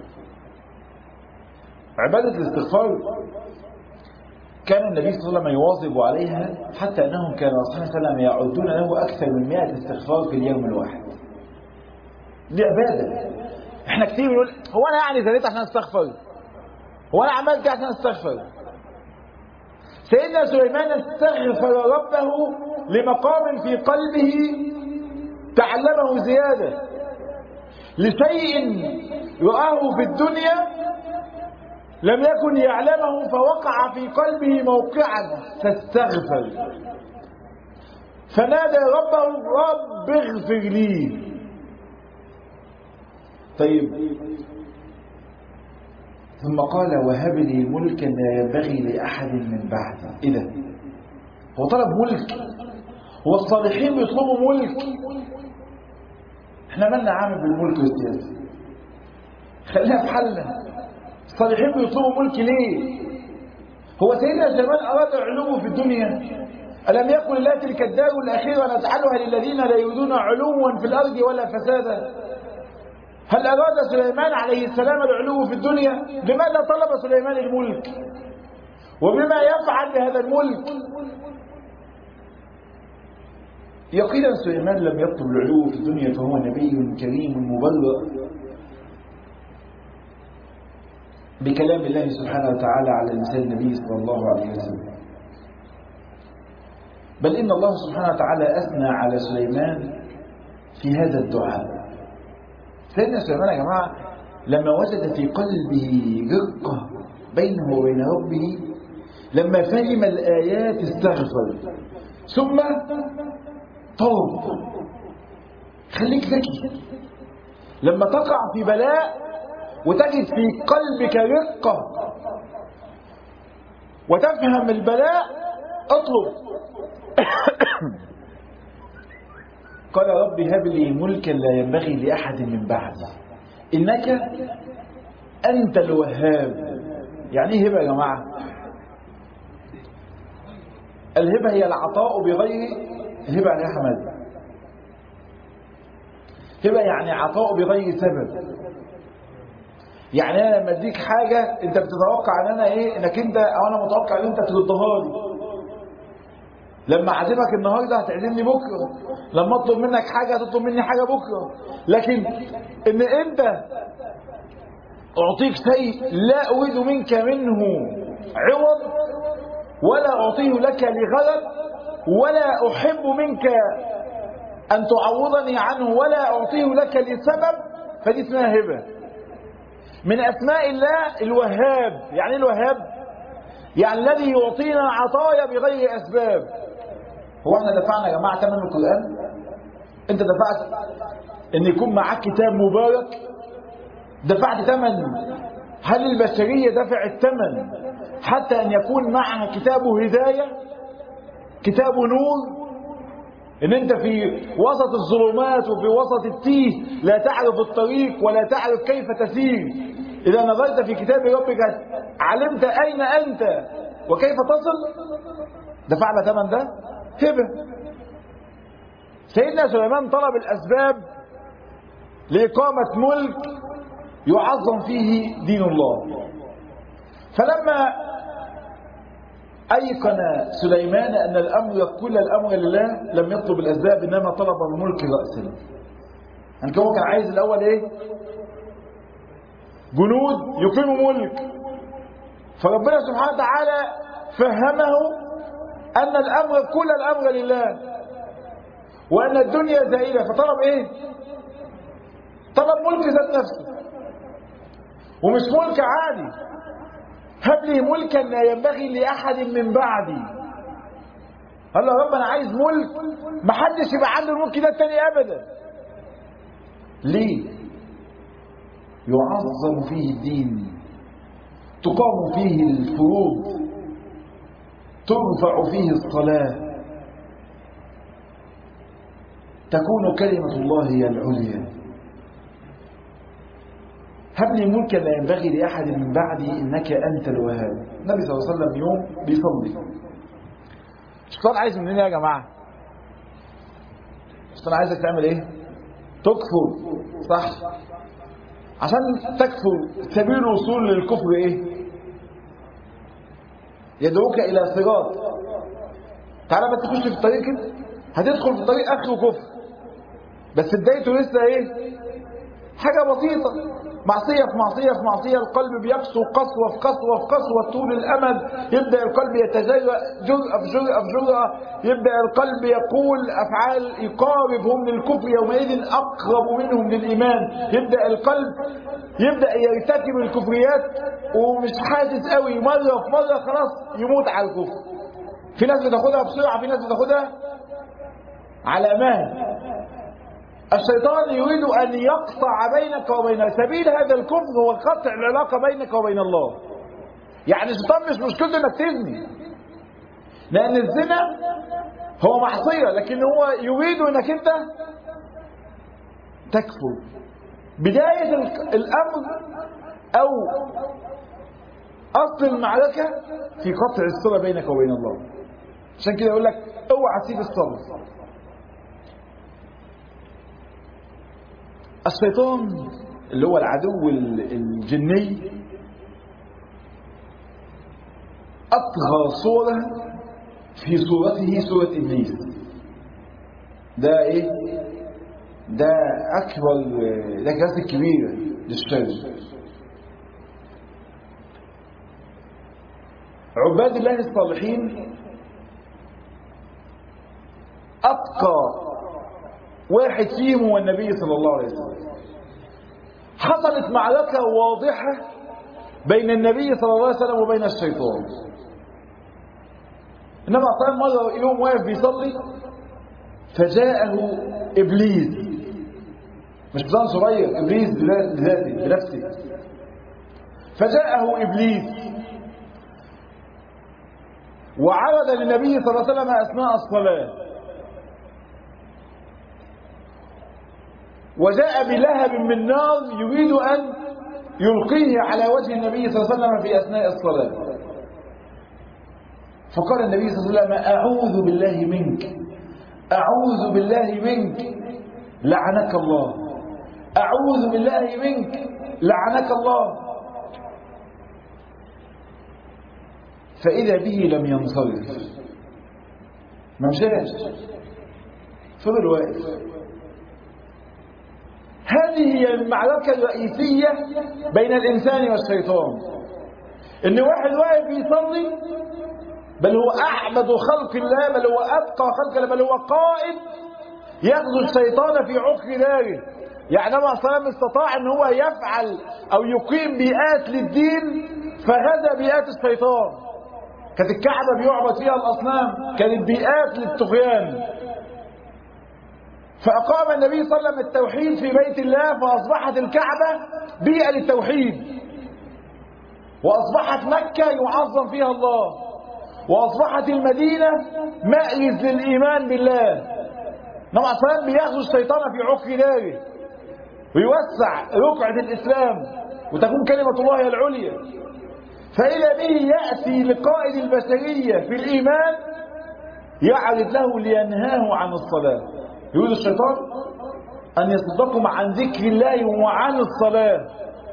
عبادة الاستغفار كان النبي صلى الله عليه وسلم يواظب عليها حتى انهم كانوا صلى الله عليه وسلم يعدون له اكثر من 100 استغفار في اليوم الواحد دي عبادة احنا كتير بنقول هو انا يعني زنيت عشان استغفر هو انا عملت عشان استغفر سيدنا سليمان استغفر ربه لمقام في قلبه تعلمه زيادة لشيء رآه في الدنيا لم يكن يعلمه فوقع في قلبه موقعا فاستغفر فنادى ربه رب اغفر لي طيب ثم قال وهب لي ملكا لا ينبغي لأحد من بعدي إيه ده هو طلب ملك هو الصالحين بيطلبوا ملك احنا مالنا عامل بالملك والسياسة خليها في حالنا الصالحين بيطلبوا ملك ليه هو سيدنا سليمان أراد علوه في الدنيا ألم يكن الله تلك الدار الأخيرة نجعلها للذين لا يريدون علوا في الأرض ولا فسادا هل أراد سليمان عليه السلام العلو في الدنيا لماذا طلب سليمان الملك وبما يفعل بهذا الملك يقينا سليمان لم يطلب العلو في الدنيا فهو نبي كريم مبرر بكلام الله سبحانه وتعالى على لسان النبي صلى الله عليه وسلم بل إن الله سبحانه وتعالى أثنى على سليمان في هذا الدعاء سيدنا سليمان يا جماعة لما وجد في قلبه رقة بينه وبين ربه لما فهم الآيات استغفر ثم توب خليك ذكي لما تقع في بلاء وتجد في قلبك رقة وتفهم البلاء اطلب قال رب هب لي ملكا لا ينبغي لأحد من بعدي إنك أنت الوهاب يعني ايه هبة يا جماعة الهبة هي العطاء بغير هبة يعني يا حمد هبة يعني عطاء بغير سبب يعني انا لما اديك حاجه انت بتتوقع ان انا ايه انك انت او انا متوقع ان انت تردها لي لما اعزمك النهارده هتعزمني بكره لما اطلب منك حاجه هتطلب مني حاجه بكره لكن ان انت اعطيك شيء لا اريد منك منه عوض ولا اعطيه لك لغرض ولا احب منك ان تعوضني عنه ولا اعطيه لك لسبب فدي اسمها هبه من اسماء الله الوهاب يعني ايه الوهاب يعني الذي يعطينا عطايا بغير اسباب هو احنا دفعنا يا جماعه ثمن القران انت دفعت ان يكون معاك كتاب مبارك دفعت ثمن هل البشريه دفعت ثمن حتى ان يكون معها كتاب هدايه كتاب نور ان انت في وسط الظلمات وفي وسط التيه لا تعرف الطريق ولا تعرف كيف تسير اذا نظرت في كتاب ربك علمت اين انت وكيف تصل دفعنا ثمن ده هبه سيدنا سليمان طلب الاسباب لاقامه ملك يعظم فيه دين الله فلما أيقن سليمان أن الأمر كل الأمر لله لم يطلب الأسباب إنما طلب الملك رأسا يعني هو كان عايز الأول إيه جنود يقيموا ملك فربنا سبحانه وتعالى فهمه أن الأمر كل الأمر لله وأن الدنيا زائلة فطلب إيه طلب ملك ذات نفسه ومش ملك عادي هب لي ملكا لا ينبغي لأحد من بعدي قال له يا رب أنا عايز ملك ما حدش يبقى عنده الملك ده التاني أبدا ليه يعظم فيه الدين تقام فيه الفروض ترفع فيه الصلاة تكون كلمة الله هي العليا هب لي ملكا لا ينبغي لأحد من بعدي إنك أنت الوهاب النبي صلى الله عليه وسلم يوم بيصلي الشيطان عايز مننا يا جماعة الشيطان عايزك تعمل ايه تكفر صح عشان تكفر سبيل الوصول للكفر ايه يدعوك الى صراط تعالى بس تخش في الطريق كده هتدخل في الطريق اخره كفر بس بدايته لسه ايه حاجة بسيطة معصية في معصية في معصية القلب بيقسو قسوة في قسوة في قسوة طول الأمد يبدأ القلب يتجرأ جرأة في جرأة في جرأة يبدأ القلب يقول أفعال يقاربهم للكفر يومئذ أقرب منهم للإيمان يبدأ القلب يبدأ يرتكب الكفريات ومش حاسس قوي مرة في مرة خلاص يموت على الكفر في ناس بتاخدها بسرعة في ناس بتاخدها على مهل الشيطان يريد أن يقطع بينك وبين سبيل هذا الكفر هو قطع العلاقة بينك وبين الله يعني الشيطان مش مشكلته انك تزني لأن الزنا هو معصية لكن هو يريد انك انت تكفر بداية الأمر أو أصل المعركة في قطع الصلة بينك وبين الله عشان كده يقول لك اوعى تسيب الصلاة الشيطان اللي هو العدو الجني أطغى صورة في صورته صورة إبليس ده إيه؟ ده أكبر ده كارثة كبيرة للشر عباد الله الصالحين أتقى واحد فيهم هو النبي صلى الله عليه وسلم حصلت معركة واضحة بين النبي صلى الله عليه وسلم وبين الشيطان إنما صار مرة يوم واقف بيصلي فجاءه إبليس مش بزان صغير إبليس بذاته بنفسه فجاءه إبليس وعرض للنبي صلى الله عليه وسلم أثناء الصلاة وجاء بلهب من نار يريد أن يلقيه على وجه النبي صلى الله عليه وسلم في أثناء الصلاة فقال النبي صلى الله عليه وسلم أعوذ بالله منك أعوذ بالله منك لعنك الله أعوذ بالله منك لعنك الله فإذا به لم ينصرف ما مشاش فضل واقف هذه هي المعركة الرئيسية بين الإنسان والشيطان إن واحد واقف يصلي بل هو أحمد خلق الله بل هو أتقى خلق الله بل هو قائد يغزو الشيطان في عقر داره يعني النبي صلى الله عليه وسلم استطاع ان هو يفعل او يقيم بيئات للدين فغزا بيئات الشيطان كانت الكعبة بيعبد فيها الأصنام كانت بيئات للطغيان فأقام النبي صلى الله عليه وسلم التوحيد في بيت الله فأصبحت الكعبة بيئة للتوحيد وأصبحت مكة يعظم فيها الله وأصبحت المدينة مألز للإيمان بالله نبي صلى الله عليه وسلم بيغزو الشيطان في عقر داره ويوسع رقعة الإسلام وتكون كلمة الله هي العليا فإذا به يأتي لقائد البشرية في الإيمان يعرض له لينهاه عن الصلاة يريد الشيطان أن يصدكم عن ذكر الله وعن الصلاة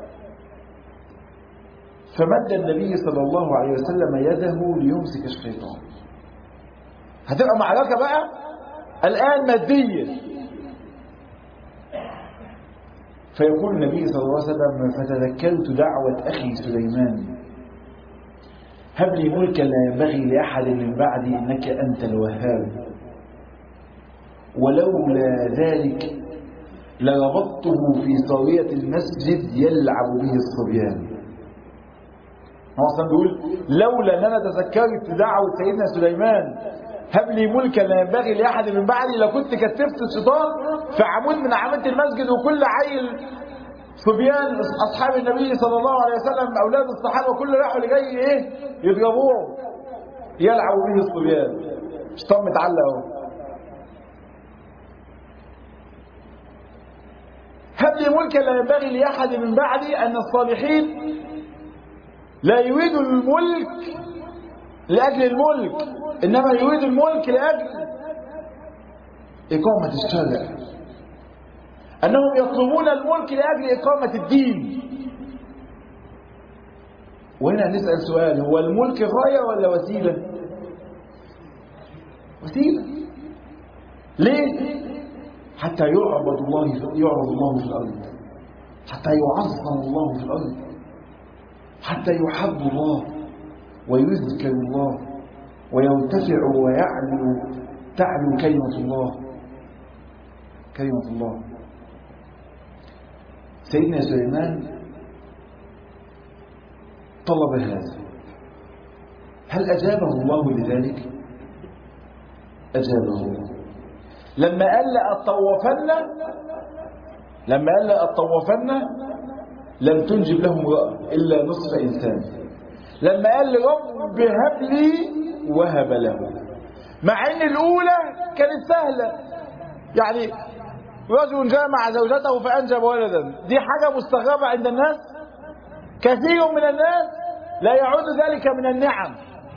فمد النبي صلى الله عليه وسلم يده ليمسك الشيطان هتبقى معركة بقى الآن مادية فيقول النبي صلى الله عليه وسلم فتذكرت دعوة أخي سليمان هب لي ملكا لا ينبغي لأحد من بعدي إنك أنت الوهاب ولولا ذلك لربطته في صاوية المسجد يلعب به الصبيان هو اصلا بيقول لولا ان انا تذكرت دعوه سيدنا سليمان هب لي ملكا لا ينبغي لاحد من بعدي لكنت كتفت الشيطان في عمود من اعمده المسجد وكل عيل صبيان اصحاب النبي صلى الله عليه وسلم اولاد الصحابه كل راحوا اللي جاي ايه يضربوه يلعب به الصبيان الشيطان متعلق اهو هب لي ملكا لا ينبغي لاحد من بعدي ان الصالحين لا يريد الملك لأجل الملك إنما يريد الملك لأجل إقامة الشرع أنهم يطلبون الملك لأجل إقامة الدين وهنا نسأل سؤال هو الملك غاية ولا وسيلة وسيلة ليه حتى يعبد الله يعبد الله في الأرض حتى يعظم الله في الأرض حتى يحب الله ويذكر الله ويرتفع ويعلو تعلو كلمة الله كلمة الله سيدنا سليمان طلب هذا هل أجابه الله لذلك أجابه الله لما قال لأطوفن لما قال لأطوفن لم تنجب له امرأة إلا نصف إنسان لما قال لرب هب لي وهب له مع ان الأولى كانت سهلة يعني رجل جامع زوجته فأنجب ولدا دي حاجة مستغربة عند الناس كثير من الناس لا يعد ذلك من النعم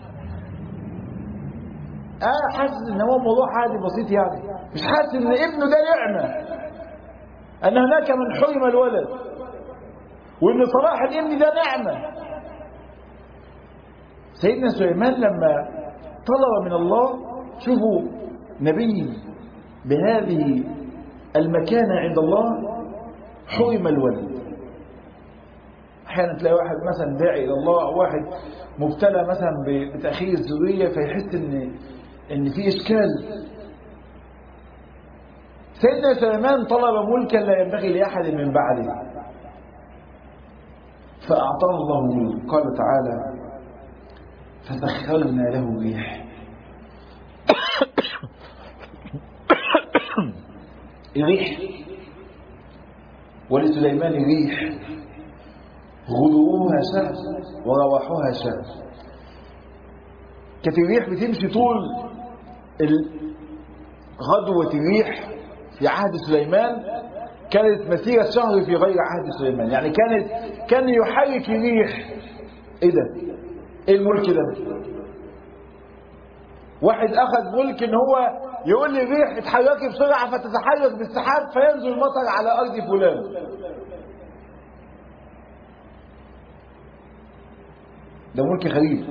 أنا حاسس إن هو موضوع عادي بسيط يعني مش حاسس إن ابنه ده نعمة أن هناك من حرم الولد وإن صلاح الابن ده نعمة سيدنا سليمان لما طلب من الله شوفوا نبي بهذه المكانة عند الله حرم الولد احيانا تلاقي واحد مثلا داعي الى الله او واحد مبتلى مثلا بتاخير الذريه فيحس ان ان في اشكال سيدنا سليمان طلب ملكا لا ينبغي لاحد من بعده فاعطاه الله ملك قال تعالى فسخرنا له الريح الريح ولسليمان ريح غدوها شهر ورواحها شهر كانت الريح بتمشي طول غدوة الريح في عهد سليمان كانت مسيرة شهر في غير عهد سليمان يعني كانت كان يحرك الريح ايه ده ايه الملك ده واحد اخذ ملك ان هو يقول لي الريح اتحركي بسرعة فتتحرك بالسحاب فينزل المطر على أرض فلان ده ملك غريب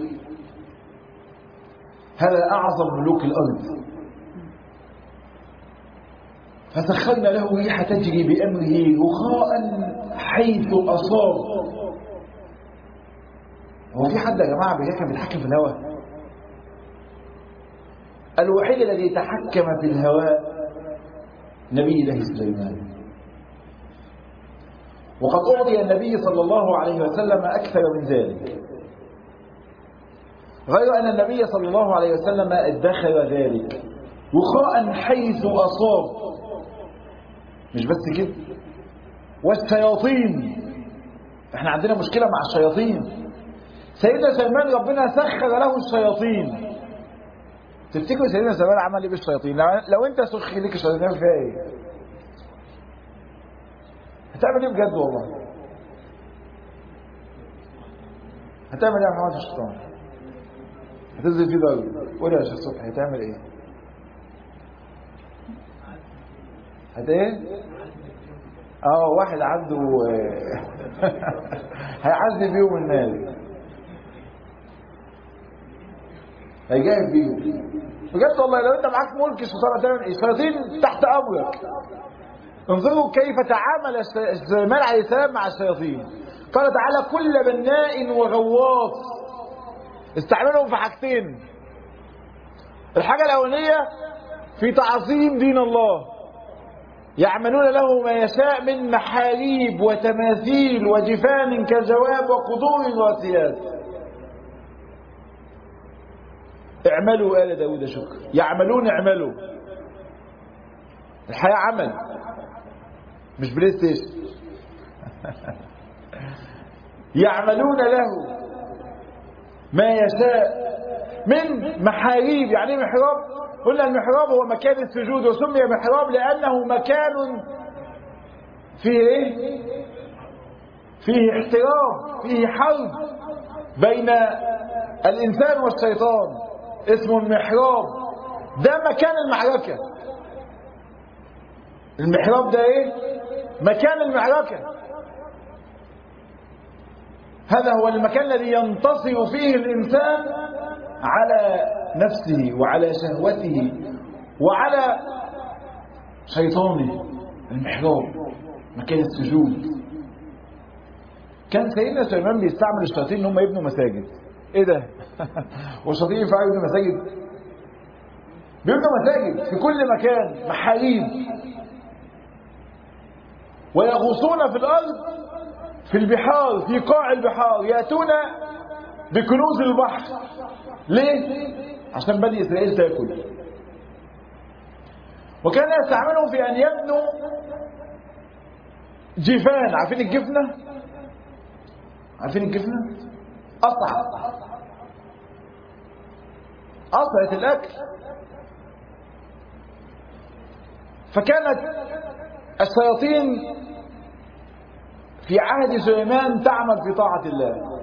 هذا أعظم ملوك الأرض فسخرنا له ريح تجري بأمره رخاء حيث أصاب هو في حد يا جماعة كان بيتحكم في الهواء الوحيد الذي تحكم في الهواء نبي الله سليمان وقد أعطي النبي صلى الله عليه وسلم أكثر من ذلك غير أن النبي صلى الله عليه وسلم ادخر ذلك وخاء حيث أصاب مش بس كده والشياطين احنا عندنا مشكلة مع الشياطين سيدنا سلمان ربنا سخر له الشياطين تفتكروا سيدنا سلمان عمل ايه بالشياطين لو انت سخي لك الشياطين فيها ايه هتعمل ايه بجد والله هتعمل ايه يا محمد الشيطان هتنزل فيه ضرب قول يا شيخ صبحي هتعمل ايه هت ايه اه واحد عنده هيعذب بيهم الناس هيجاهد بيهم بجد والله لو انت معاك ملك الشيطان هتعمل ايه الشياطين تحت امرك انظروا كيف تعامل سليمان عليه السلام مع الشياطين قال تعالى كل بناء وغواص استعملهم في حاجتين الحاجة الأولانية في تعظيم دين الله يعملون له ما يشاء من محاريب وتماثيل وجفان كالجواب وقدور راسيات اعملوا آل داود شكر يعملون اعملوا الحياة عمل مش بلاي ستيشن يعملون له ما يشاء من محاريب يعني محراب قلنا المحراب هو مكان السجود وسمي محراب لأنه مكان فيه ايه فيه احترام فيه حرب بين الإنسان والشيطان اسمه المحراب ده مكان المعركة المحراب ده ايه مكان المعركة هذا هو المكان الذي ينتصر فيه الإنسان على نفسه وعلى شهوته وعلى شيطانه المحراب مكان السجود كان سيدنا سليمان بيستعمل الشياطين ان هم يبنوا مساجد ايه ده والشياطين ينفعوا يبنوا مساجد بيبنوا مساجد في كل مكان محاريب ويغوصون في الارض في البحار في قاع البحار ياتون بكنوز البحر ليه عشان بني اسرائيل تاكل وكان يستعملهم في ان يبنوا جفان عارفين الجفنه عارفين الجفنه قطع قطعه الاكل فكانت الشياطين في عهد سليمان تعمل في طاعة الله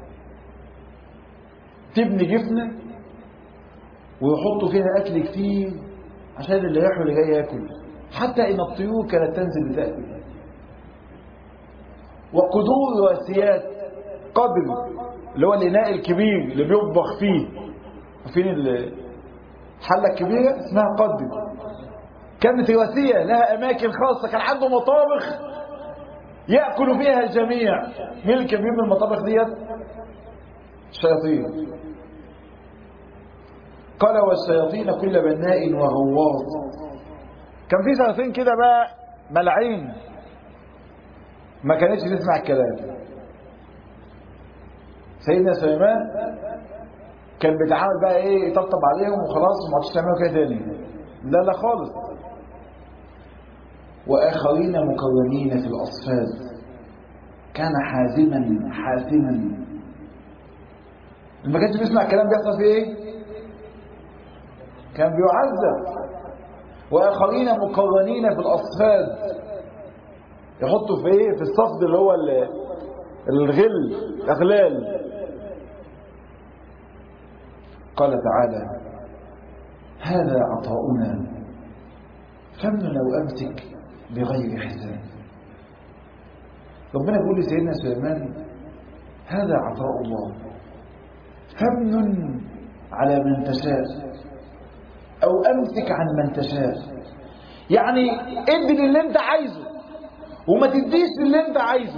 تبني جفنة ويحطوا فيها أكل كتير عشان اللي رايح واللي جاي ياكل حتى إن الطيور كانت تنزل لتأكل وقدور راسيات قدر اللي هو الإناء الكبير اللي بيطبخ فيه عارفين الحلة الكبيرة اسمها قدر كانت راسية لها أماكن خاصة كان عنده مطابخ يأكل فيها الجميع مين اللي كان بيبني المطابخ ديت الشياطين قال والشياطين كل بناء وغواص كان في شياطين كده بقى ملعين ما كانتش تسمع الكلام سيدنا سليمان كان بيتعامل بقى ايه يطبطب عليهم وخلاص وما عادش تعملوا كده تاني لا لا خالص وآخرين مكونين في الأصفاد كان حازما حاسما ما كانش بيسمع الكلام بيحصل فيه ايه كان بيعذب وآخرين مقرنين في الأصفاد يحطوا في ايه في الصفد اللي هو الغل أغلال قال تعالى هذا عطاؤنا فمن لو أمسك بغير حساب ربنا يقول لسيدنا سليمان هذا عطاء الله فمن على من تشاء أو أمسك عن من تشاء يعني ادي اللي انت عايزه وما تديش اللي انت عايزه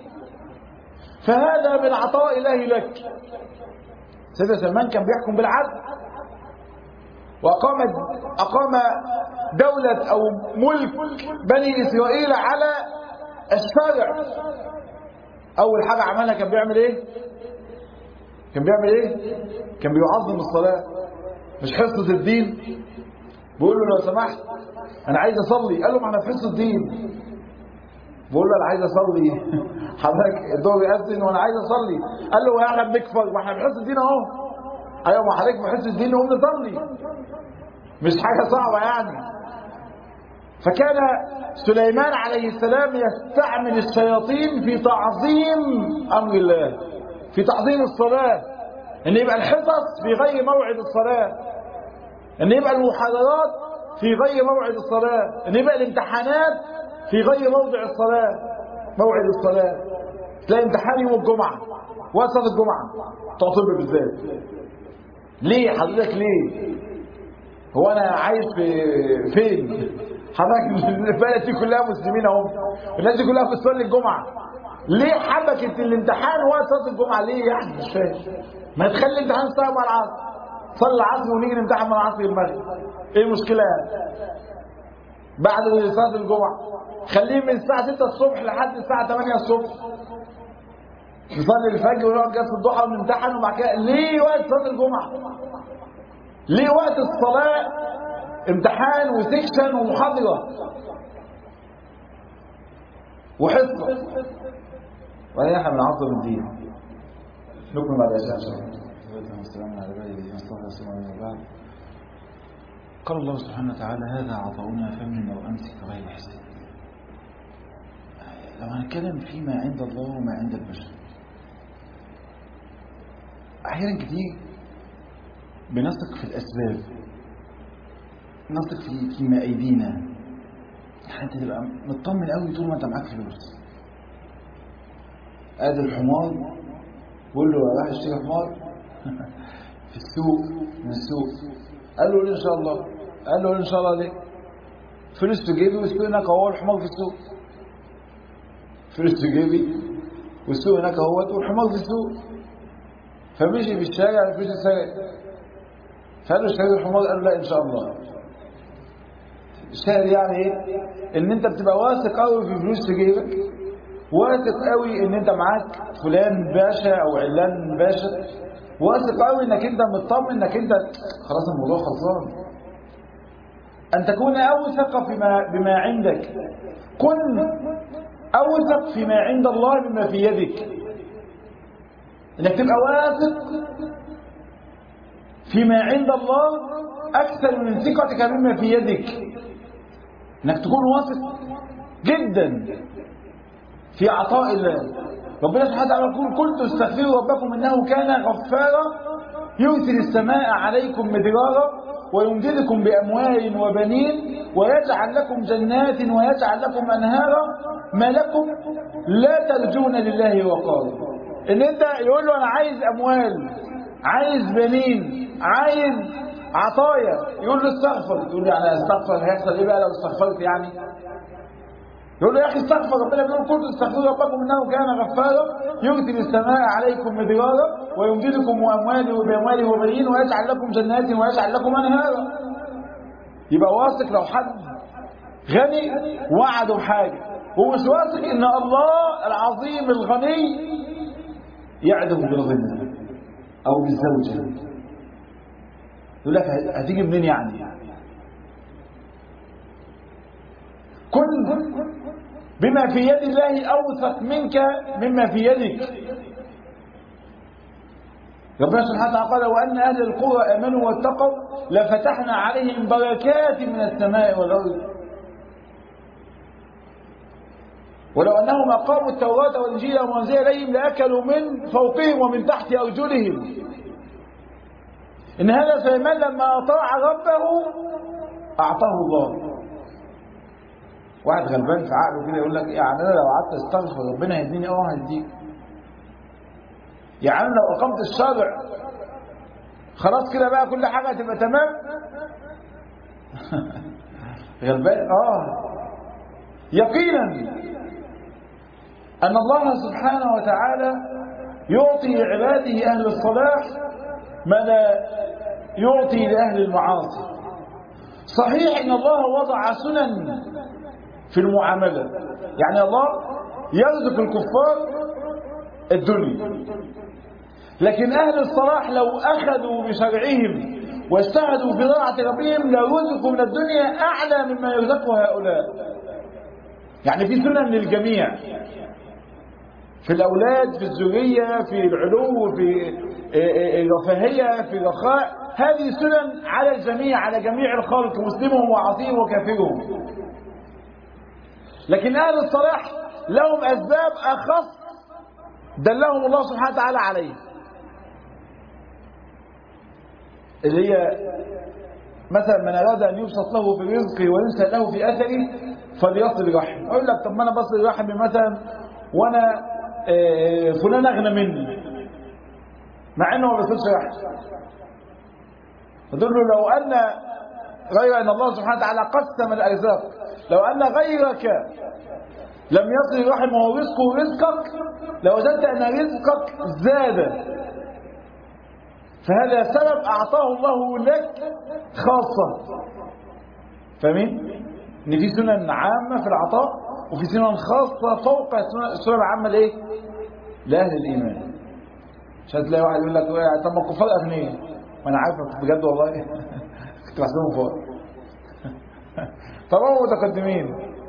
فهذا من عطاء الله لك سيدنا سلمان كان بيحكم بالعدل وأقام أقام دولة أو ملك بني إسرائيل على الشرع أول حاجة عملها كان بيعمل إيه؟ كان بيعمل إيه؟ كان بيعظم الصلاة مش حصة الدين بيقول له لو سمحت أنا عايز أصلي قال له ما احنا في حصة الدين بقول له أنا عايز أصلي حضرتك الدور يأذن وأنا عايز أصلي قال له احنا بنكفر ما احنا في حصة الدين أهو أيوة ما حضرتك في حصة الدين نقوم نصلي مش حاجة صعبة يعني فكان سليمان عليه السلام يستعمل الشياطين في تعظيم أمر الله في تعظيم الصلاة ان يبقى الحصص في غير موعد الصلاة ان يبقى المحاضرات في غير موعد الصلاة ان يبقى الامتحانات في غير موضع الصلاة موعد الصلاة تلاقي امتحان يوم الجمعة وسط الجمعة بتوع طب بالذات ليه حضرتك ليه هو انا عايش في فين حضرتك البلد دي كلها مسلمين اهو الناس دي كلها بتصلي الجمعه ليه حبكت الامتحان وقت صلاه الجمعه ليه يعني مش فاهم ما تخلي الامتحان الساعه مع العصر صلي العصر ونيجي نمتحن من العصر للمغرب ايه المشكله يعني بعد صلاه الجمعه خليه من الساعه 6 الصبح لحد الساعه 8 الصبح نصلي الفجر ونقعد جلسه الضحى ونمتحن وبعد كده ليه وقت صلاه الجمعه ليه وقت الصلاه امتحان وسكشن ومحاضره وحصه وهي احنا بنعظم الدين نكمل بعد العشاء ان شاء الله والسلام على عباده الذين اصطفى وسلم بعد قال الله سبحانه وتعالى هذا عطاؤنا فمن لو امسك غير حساب لو هنتكلم فيما عند الله وما عند البشر احيانا كتير بنثق في الاسباب نثق في فيما ايدينا يعني انت تبقى مطمن قوي طول ما انت معاك فلوس ادي الحمار بقول له راح اشتري حمار في السوق من السوق قال له ليه ان شاء الله قال له ان شاء الله ليه فلوس في جيبي والسوق هناك هو الحمار في السوق فلوس في جيبي والسوق هناك اهوت والحمار في السوق فمشي في الشارع فلوس السارق فقال له اشتري الحمار قال له لا ان شاء الله الشاهد يعني ايه ان انت بتبقى واثق قوي في فلوس في جيبك واثق قوي ان انت معاك فلان باشا او علان باشا واثق قوي انك انت مطمن انك انت خلاص الموضوع خلصان ان تكون اوثق فيما بما عندك كن اوثق فيما عند الله بما في يدك انك تبقى واثق فيما عند الله اكثر من ثقتك مما في يدك انك تكون واثق جدا في عطاء الله ربنا سبحانه وتعالى يقول قلت استغفروا ربكم انه كان غفارا يرسل السماء عليكم مدرارا ويمددكم باموال وبنين ويجعل لكم جنات ويجعل لكم انهارا ما لكم لا ترجون لله وقارا ان انت يقول له انا عايز اموال عايز بنين عايز عطايا يقول له استغفر يقول له يعني استغفر هيحصل ايه بقى لو استغفرت يعني يقول له يا اخي استغفر ربنا بيقول كنتم استغفروا ربكم انه كان غفارا يرسل السماء عليكم مدرارا ويمددكم واموال وباموال وبنين ويجعل لكم جنات ويجعل لكم انهارا يبقى واثق لو حد غني وعده بحاجه هو مش واثق ان الله العظيم الغني يعده بالغنى او بالزوجه يقول لك هتيجي منين يعني كن بما في يد الله أوثق منك مما في يدك ربنا سبحانه وتعالى قال وأن أهل القرى آمنوا واتقوا لفتحنا عليهم بركات من السماء والأرض ولو أنهم أقاموا التوراة والإنجيل وما أنزل إليهم لأكلوا من فوقهم ومن تحت أرجلهم إن هذا سليمان لما أطاع ربه أعطاه الله واحد غلبان في عقله كده يقول لك يعني أنا لو قعدت أستغفر ربنا هيديني أه هيديك يعني لو أقمت الشرع خلاص كده بقى كل حاجة هتبقى تمام غلبان اه يقينا أن الله سبحانه وتعالى يعطي لعباده أهل الصلاح ما لا يعطي لأهل المعاصي صحيح أن الله وضع سنن في المعاملة يعني الله يرزق الكفار الدنيا لكن أهل الصلاح لو أخذوا بشرعهم واجتهدوا في طاعة ربهم لرزقوا من الدنيا أعلى مما يرزقه هؤلاء يعني في سنن للجميع في الأولاد في الذرية في العلو في الرفاهية في الرخاء هذه سنن على الجميع على جميع الخلق مسلمهم وعصيهم وكافرهم لكن أهل الصلاح لهم أسباب أخص دلهم الله سبحانه وتعالى عليه اللي هي مثلا من أراد أن يبسط له في رزقه وينسى له في أثره فليصل رحم أقول لك طب ما أنا بصل رحمي مثلا وأنا آه فلان أغنى مني مع أنه ما بيصلش رحم تقول له لو أن غير أن الله سبحانه وتعالى قسم الأرزاق لو أن غيرك لم يصل رحمه رزقه رزقك لوجدت أن رزقك زاد فهذا سبب أعطاه الله لك خاصة فاهمين؟ إن في سنن عامة في العطاء وفي سنن خاصة فوق السنن العامة لإيه؟ لأهل الإيمان مش هتلاقي واحد يقول لك طب ما الكفار أغنياء ما أنا عارفك بجد والله كنت بحسبهم فوق طبعا متقدمين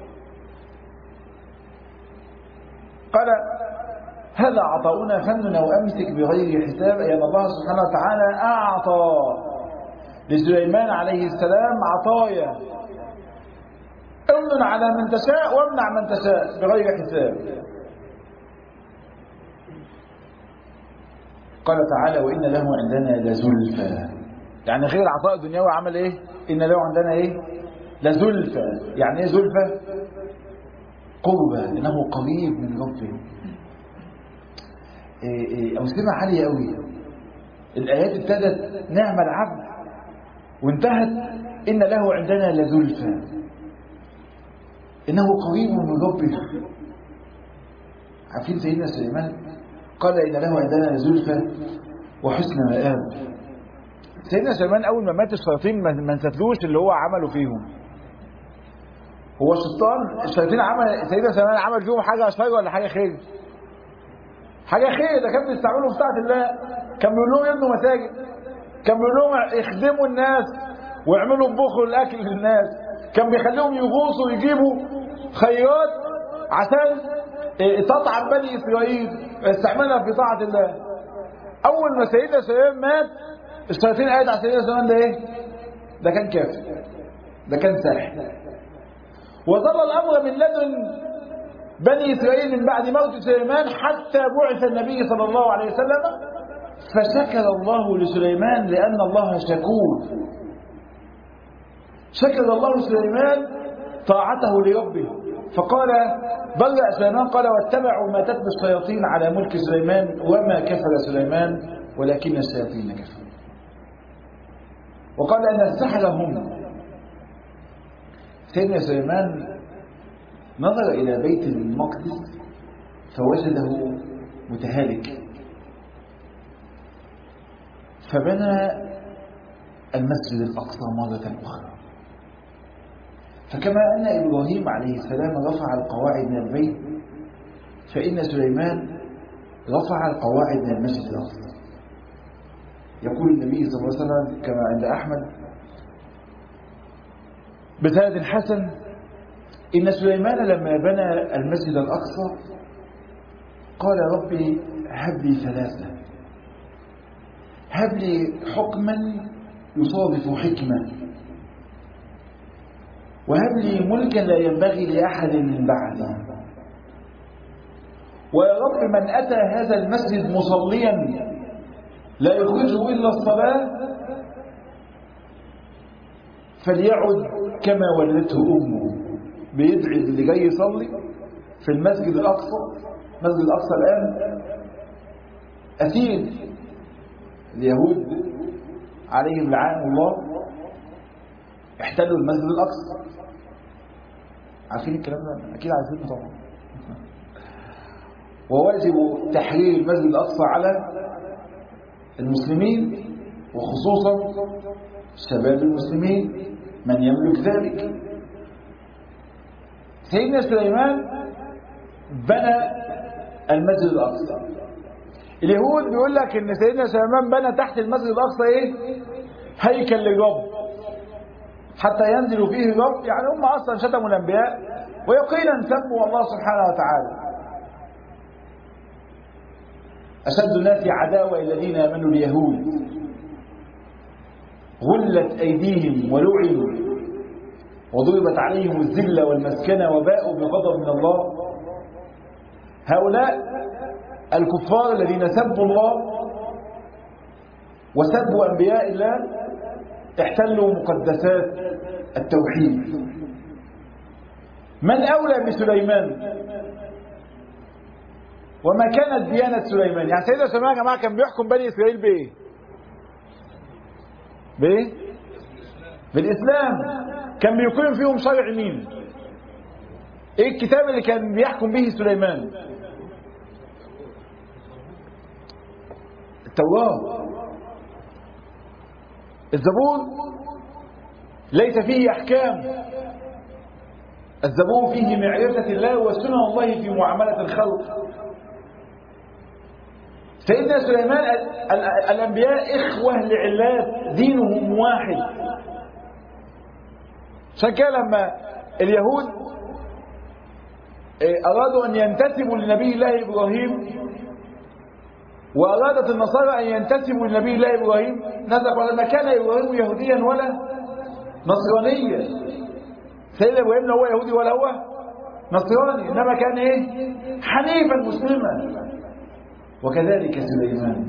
قال هذا عطاؤنا فمن أو أمسك بغير حساب أي أن الله سبحانه وتعالى أعطى لسليمان عليه السلام عطايا امن على من تشاء وامنع من تشاء بغير حساب قال تعالى وإن له عندنا لزلفى يعني غير العطاء الدنيوي عمل ايه إن له عندنا ايه لزلفى يعني ايه زلفى قربة إنه قريب من ربه أوسمة عالية قوي الآيات ابتدت نعم العبد وانتهت إن له عندنا لزلفى إنه قريب من ربه عارفين سيدنا سليمان قال إن له عندنا لزلفى وحسن مآب سيدنا سليمان أول ما مات الشياطين ما نسيتلوش اللي هو عمله فيهم هو الشيطان الشياطين عمل سيدنا سليمان عمل فيهم حاجة شر ولا حاجة خير حاجة خير ده كان بيستعملوا في طاعة الله كان بيقول لهم يبنوا مساجد كان بيقول لهم يخدموا الناس ويعملوا بخل الأكل للناس كان بيخليهم يغوصوا ويجيبوا خيرات عشان تطعم بني إسرائيل استعملها في طاعة الله أول ما سيدنا سليمان مات الشياطين قالت على سيدنا سليمان ده إيه؟ ده كان كافر ده كان ساحر وظل الأمر من لدن بني إسرائيل من بعد موت سليمان حتى بعث النبي صلى الله عليه وسلم فشكر الله لسليمان لأن الله شكور شكر الله سليمان طاعته لربه فقال برأ سليمان قال واتبعوا ما تتلو الشياطين على ملك سليمان وما كفر سليمان ولكن الشياطين كفروا وقال أن السحر هم سيدنا سليمان نظر إلى بيت المقدس فوجده متهالك فبنى المسجد الأقصى مرة أخرى فكما أن إبراهيم عليه السلام رفع القواعد من البيت فإن سليمان رفع القواعد من المسجد الأقصى يقول النبي صلى الله عليه وسلم كما عند أحمد بسند حسن إن سليمان لما بنى المسجد الأقصى قال ربي هب لي ثلاثة هب لي حكما يصادف حكمة وهب لي ملكا لا ينبغي لأحد من بعدي ويا رب من أتى هذا المسجد مصليا لا يخرجه إلا الصلاة فليعد كما ولدته أمه بيدعي اللي جاي يصلي في المسجد الأقصى المسجد الأقصى الآن أسير اليهود عليهم لعان الله احتلوا المسجد الأقصى عارفين الكلام ده أكيد عارفينه طبعا وواجب تحرير المسجد الأقصى على المسلمين وخصوصا شباب المسلمين من يملك ذلك سيدنا سليمان بنى المسجد الأقصى اليهود بيقول لك ان سيدنا سليمان بنى تحت المسجد الأقصى ايه هيكل للرب حتى ينزل فيه الرب يعني هم اصلا شتموا الانبياء ويقينا سبوا الله سبحانه وتعالى أشد الناس عداوة الذين آمنوا اليهود غلت أيديهم ولعنوا وضربت عليهم الذلة والمسكنة وباءوا بغضب من الله هؤلاء الكفار الذين سبوا الله وسبوا أنبياء الله احتلوا مقدسات التوحيد من أولى بسليمان وما كانت ديانة سليمان يعني سيدنا سليمان يا جماعة كان بيحكم بني إسرائيل بإيه بإيه بالإسلام كان بيقيم فيهم شرع مين إيه الكتاب اللي كان بيحكم به سليمان التوراة الزبور ليس فيه أحكام الزبور فيه معرفة الله وسنن الله في معاملة الخلق سيدنا سليمان الأنبياء إخوة لعلات دينهم واحد عشان كده لما اليهود أرادوا أن ينتسبوا لنبي الله إبراهيم وأرادت النصارى أن ينتسبوا لنبي الله إبراهيم نزل على ما كان إبراهيم يهوديا ولا نصرانيا سيدنا إبراهيم لا هو يهودي ولا هو نصراني إنما كان إيه حنيفا مسلما وكذلك سليمان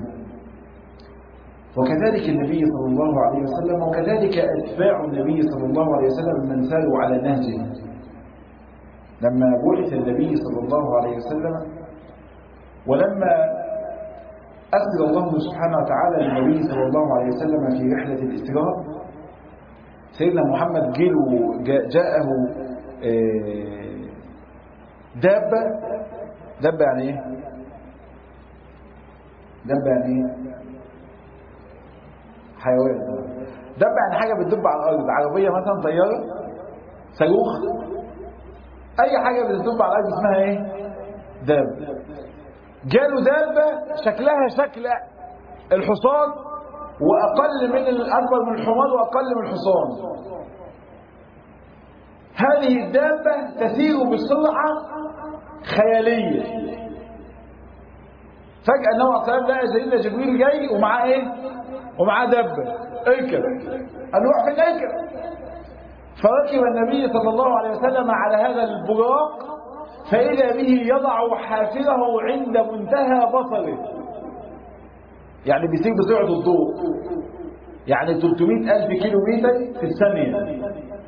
وكذلك النبي صلى الله عليه وسلم وكذلك أتباع النبي صلى الله عليه وسلم من ساروا على نهجه لما بعث النبي صلى الله عليه وسلم ولما أسر الله سبحانه وتعالى للنبي صلى الله عليه وسلم في رحلة الإسراء سيدنا محمد جيله جاءه دابة دابة يعني ايه دابة يعني ايه حيوان دابة يعني حاجة بتدب على الأرض عربية مثلا طيارة صاروخ أي حاجة بتدب على الأرض اسمها ايه دابة جاله دابة شكلها شكل الحصان وأقل من الأكبر من الحمار وأقل من الحصان هذه الدابة تسير بسرعة خيالية فجأة النبي صلى الله عليه وسلم لقى سيدنا جبريل جاي ومعاه ايه؟ ومعاه دابة اركب قال له احفظ اركب فركب النبي صلى الله عليه وسلم على هذا البراق فإذا به يضع حافره عند منتهى بصره يعني بيسير بسرعة الضوء يعني 300 ألف كيلو متر في الثانية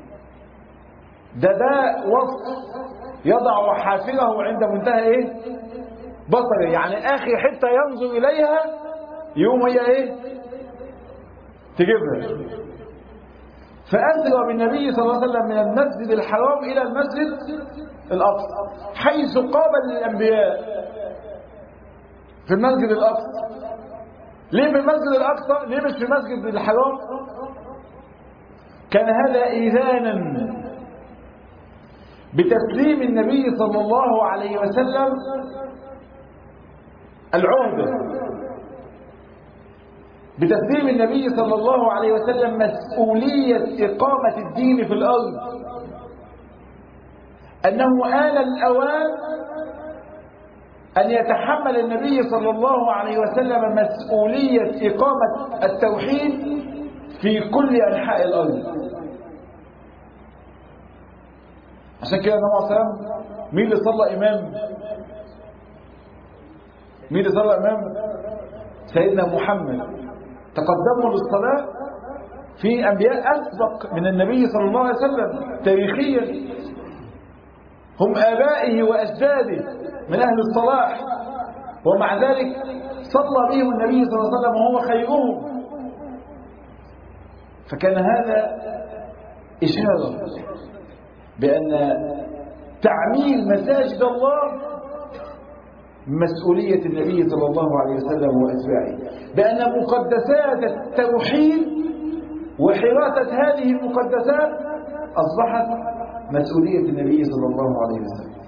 ده ده وصف يضع حافره عند منتهى ايه بصره يعني آخر حتة ينظر إليها يوم هي ايه تجيبها فأسرى بالنبي صلى الله عليه وسلم من المسجد الحرام إلى المسجد الأقصى حيث قابل الأنبياء في المسجد الأقصى ليه في المسجد الأقصى ليه مش في المسجد الحرام كان هذا إيذانا بتسليم النبي صلى الله عليه وسلم العهدة بتسليم النبي صلى الله عليه وسلم مسؤولية إقامة الدين في الأرض أنه آن الأوان أن يتحمل النبي صلى الله عليه وسلم مسؤولية إقامة التوحيد في كل أنحاء الأرض عشان كده النبي صلى الله عليه وسلم مين اللي صلى إمام مين اللي صلى إمام سيدنا محمد تقدموا للصلاة في أنبياء أسبق من النبي صلى الله عليه وسلم تاريخيا هم آبائه وأجداده من أهل الصلاح ومع ذلك صلى بهم النبي صلى الله عليه وسلم وهو خيرهم فكان هذا إشارة بأن تعمير مساجد الله مسؤولية النبي صلى الله عليه وسلم وأتباعه بأن مقدسات التوحيد وحراسة هذه المقدسات أصبحت مسؤولية النبي صلى الله عليه وسلم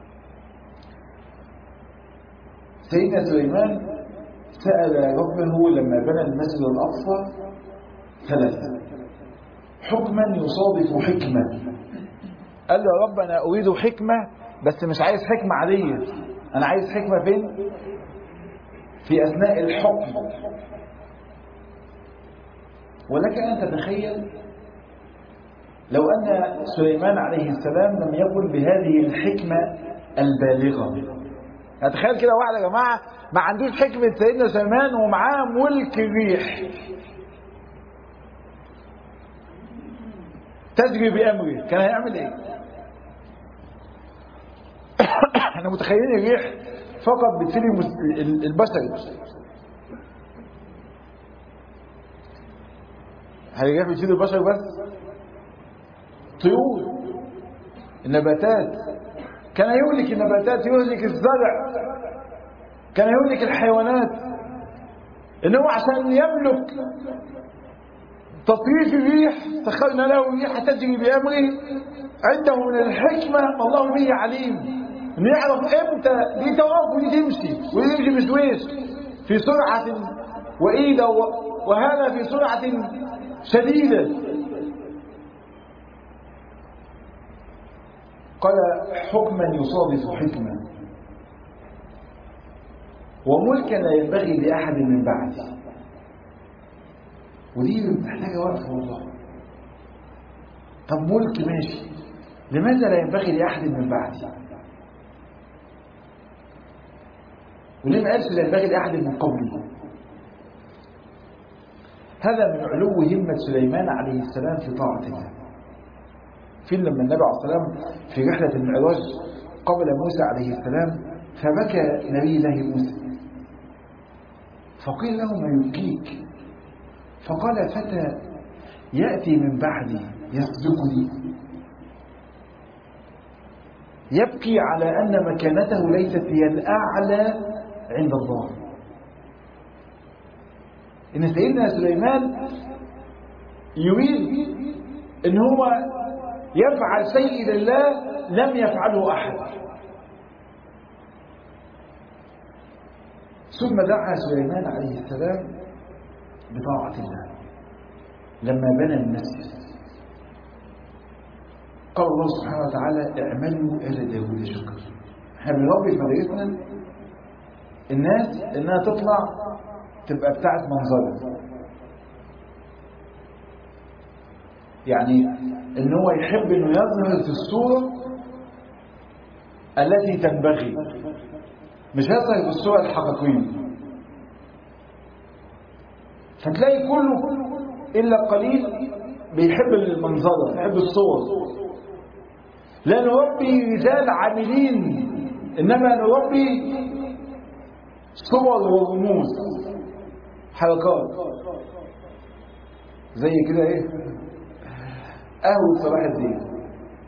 سيدنا سليمان سأل ربه لما بنى المسجد الأقصى ثلاثة حكما يصادف حكمة قال له يا رب أنا أريد حكمة بس مش عايز حكمة عادية أنا عايز حكمة فين في أثناء الحكم ولك أن تتخيل لو أن سليمان عليه السلام لم يكن بهذه الحكمة البالغة تخيل كده واحد يا جماعة ما عندوش حكمة سيدنا سليمان ومعاه ملك الريح تجري بأمره كان هيعمل ايه احنا متخيلين الريح فقط بتفيد البشر هل الريح بتفيد البشر بس طيور النباتات كان يهلك النباتات يهلك الزرع كان يهلك الحيوانات انه عشان يملك تطريف الريح سخرنا له ريح تجري بامره عنده من الحكمه الله به عليم انه يعرف امتى دي توقف ودي تمشي ودي تمشي بشويش في سرعه وايده وهذا في سرعه شديده قال حكما يصادف حكما وملكا لا ينبغي لأحد من بعدي ودي محتاجة وقت والله طب ملك ماشي لماذا لا ينبغي لأحد من بعدي وليه ما قالش لا ينبغي لأحد من قبلي هذا من علو همة سليمان عليه السلام في طاعة الله فين لما النبي عليه السلام في رحلة المعراج قبل موسى عليه السلام فبكى نبي الله موسى فقيل له ما يبكيك فقال فتى يأتي من بعدي يصدقني يبكي على أن مكانته ليست هي الأعلى عند الله إن سيدنا سليمان يريد إن هو يفعل شيء لله لم يفعله أحد ثم دعا سليمان عليه السلام بطاعة الله لما بنى المسجد قال الله سبحانه وتعالى اعملوا آل داود شكر احنا بنربي في مدرستنا الناس انها تطلع تبقى بتاعت منظره يعني ان هو يحب انه يظهر في الصورة التي تنبغي مش يظهر في الصورة الحقيقية فتلاقي كله الا قليل بيحب المنظرة يحب الصور لا نربي رجال عاملين انما نربي صور ورموز حركات زي كده ايه قهوة صلاح الدين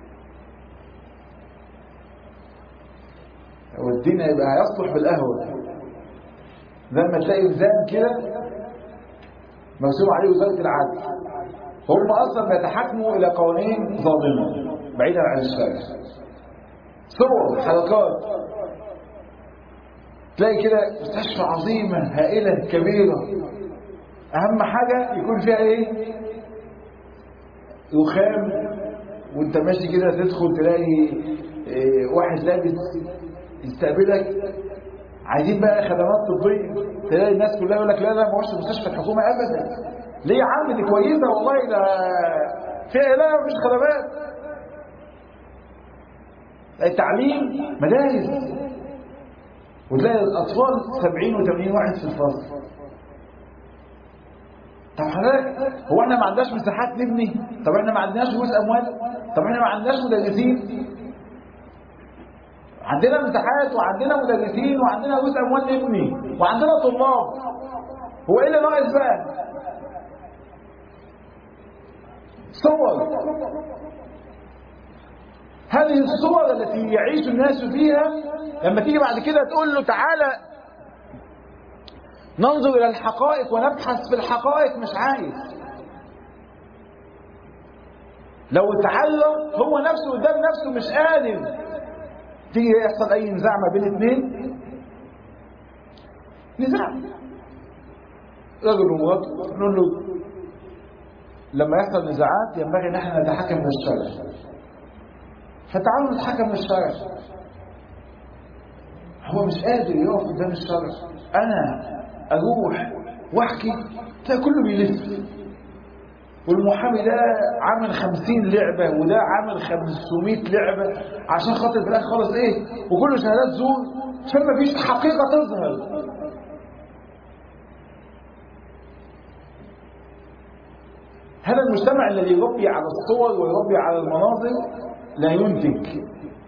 هو الدين هيبقى هيصلح بالقهوة لما تلاقي ميزان كده مرسوم عليه وزارة العدل هم أصلا بيتحكموا إلى قوانين ظالمة بعيدا عن الشرع صور حركات تلاقي كده مستشفى عظيمة هائلة كبيرة أهم حاجة يكون فيها إيه؟ رخام وانت ماشي كده تدخل تلاقي إيه واحد لابس يستقبلك عايزين بقى خدمات طبيه تلاقي الناس كلها يقول لك لا لا ما هوش مستشفى الحكومه ابدا ليه يا عم دي كويسه والله ده فيها لا مش خدمات التعليم مدارس وتلاقي الاطفال 70 و80 واحد في الفصل طب حضرتك هو احنا ما عندناش مساحات نبني طب احنا ما عندناش رؤوس اموال طب احنا ما عندناش مدرسين عندنا مساحات وعندنا مدرسين وعندنا رؤوس اموال نبني وعندنا طلاب هو ايه اللي ناقص بقى صور هذه الصور التي يعيش الناس فيها لما تيجي بعد كده تقول له تعالى ننظر إلى الحقائق ونبحث في الحقائق مش عايز لو اتعلم هو نفسه قدام نفسه مش قادر تيجي يحصل أي نزاع ما بين اثنين نزاع رجل ومراته نقول له لما يحصل نزاعات ينبغي ان احنا نتحكم بالشرع فتعالوا نتحكم بالشرع هو مش قادر يقف قدام الشرع انا اروح واحكي تلاقي كله بيلف والمحامي ده عامل خمسين لعبة وده عامل خمسمائة لعبة عشان خاطر في الآخر خالص إيه وكله شهادات زور عشان مفيش حقيقة تظهر هذا المجتمع الذي يربي على الصور ويربي على المناظر لا ينتج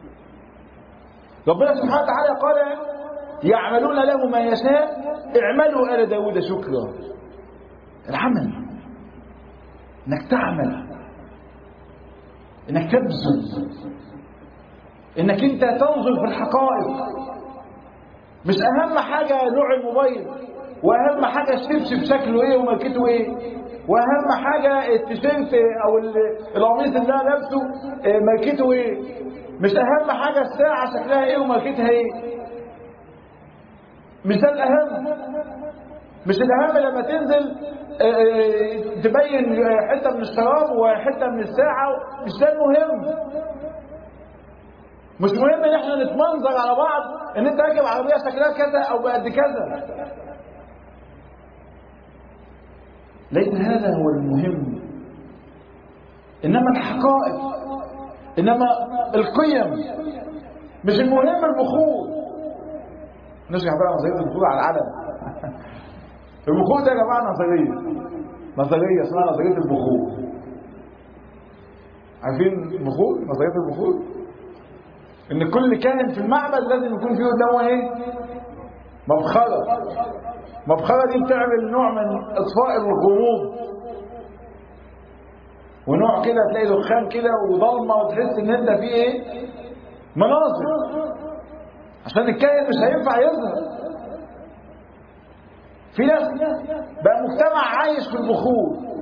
ربنا سبحانه وتعالى قال يعملون له ما يشاء اعملوا آل داود شكرا العمل انك تعمل انك تبذل انك انت تنظر في الحقائق مش اهم حاجة نوع الموبايل واهم حاجة الشبشب شكله ايه وماركته ايه واهم حاجة التيشيرت او القميص اللي انا لابسه ماركته ايه مش اهم حاجة الساعة شكلها ايه وماركتها ايه مش ده الاهم مش الاهم لما تنزل تبين حتة من الشراب وحتة من الساعة مش ده المهم مش مهم ان احنا نتمنظر على بعض ان انت راكب عربية شكلها كذا او بقد كذا ليس هذا هو المهم انما الحقائق انما القيم مش المهم البخور نرجع بقى نظريه البخور على العلم البخور ده يا جماعه نظريه نظريه اسمها نظريه البخور عارفين البخور نظريه البخور ان كل كاهن في المعبد لازم يكون فيه قدامه ايه مبخره مبخره دي بتعمل نوع من اطفاء الغموض ونوع كده تلاقي دخان كده وضلمه وتحس ان انت في ايه مناظر عشان الكاهن مش هينفع يظهر في ناس بقى مجتمع عايش في البخور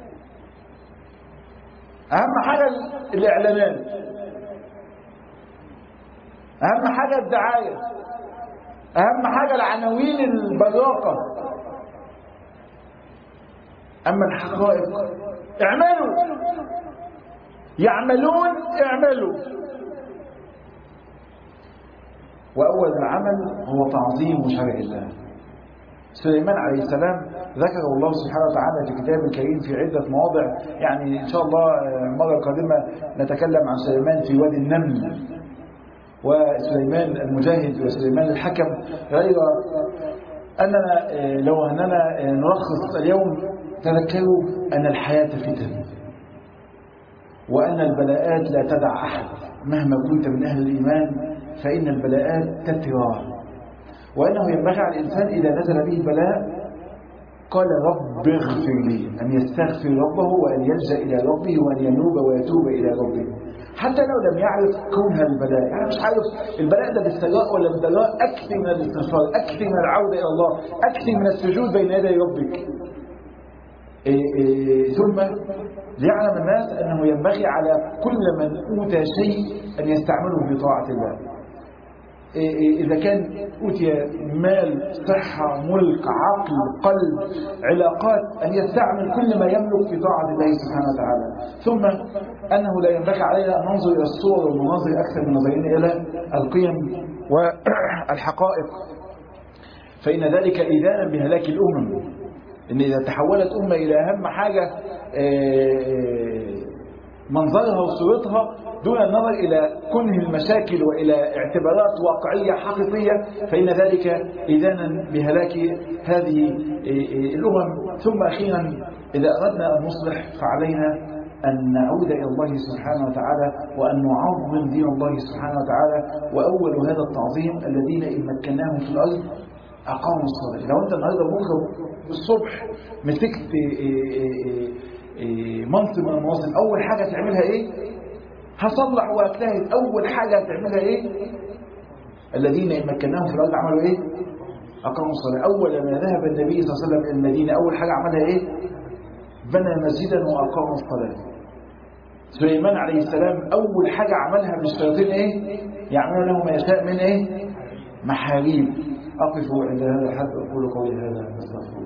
اهم حاجه الاعلانات اهم حاجه الدعايه اهم حاجه العناوين البراقه اما الحقائق اعملوا يعملون اعملوا وأول العمل هو تعظيم شرع الله سليمان عليه السلام ذكر الله سبحانه وتعالى في كتابه الكريم في عدة مواضع يعني إن شاء الله المرة القادمة نتكلم عن سليمان في وادي النمل وسليمان المجاهد وسليمان الحكم غير أننا لو أننا نلخص اليوم تذكروا أن الحياة فتن وأن البلاءات لا تدع أحد مهما كنت من أهل الإيمان فإن البلاءات تترى وأنه ينبغي على الإنسان إذا نزل به البلاء قال رب اغفر لي أن يستغفر ربه وأن يلجأ إلى ربه وأن ينوب ويتوب إلى ربه حتى لو لم يعرف كونها البلاء يعني مش عارف البلاء ده بالسراء ولا بالضراء أكثر من الاستغفار أكثر من العودة إلى الله أكثر من السجود بين يدي ربك إيه إيه ثم ليعلم الناس أنه ينبغي على كل من أوتى شيء أن يستعمله في طاعة الله إيه إذا كان أوتي مال صحة ملك عقل قلب علاقات أن يستعمل كل ما يملك في طاعة الله سبحانه وتعالى ثم أنه لا ينبغي علينا أن ننظر إلى الصور والمناظر أكثر من نظرنا إلى القيم والحقائق فإن ذلك إذانا بهلاك الأمم ان اذا تحولت امه الى اهم حاجه منظرها وصورتها دون النظر الى كنه المشاكل والى اعتبارات واقعيه حقيقيه فان ذلك اذانا بهلاك هذه الامم ثم اخيرا إذا أردنا أن نصلح فعلينا أن نعود إلى الله سبحانه وتعالى وأن نعظم دين الله سبحانه وتعالى وأول هذا التعظيم الذين إن مكناهم في الأرض أقاموا الصلاة لو أنت النهاردة بكرة الصبح مسكت منصب من المناصب أول حاجة تعملها إيه؟ هصلح وأجتهد أول حاجة تعملها إيه؟ الذين إن مكناهم في الأرض عملوا إيه؟ أقاموا الصلاة أول ما ذهب النبي صلى الله عليه وسلم إلى المدينة أول حاجة عملها إيه؟ بنى مسجدا وأقام الصلاة سليمان عليه السلام أول حاجة عملها من الشياطين إيه؟ يعملون له ما يشاء من إيه؟ محاريب أقف عند هذا الحد أقول قولي هذا أستغفر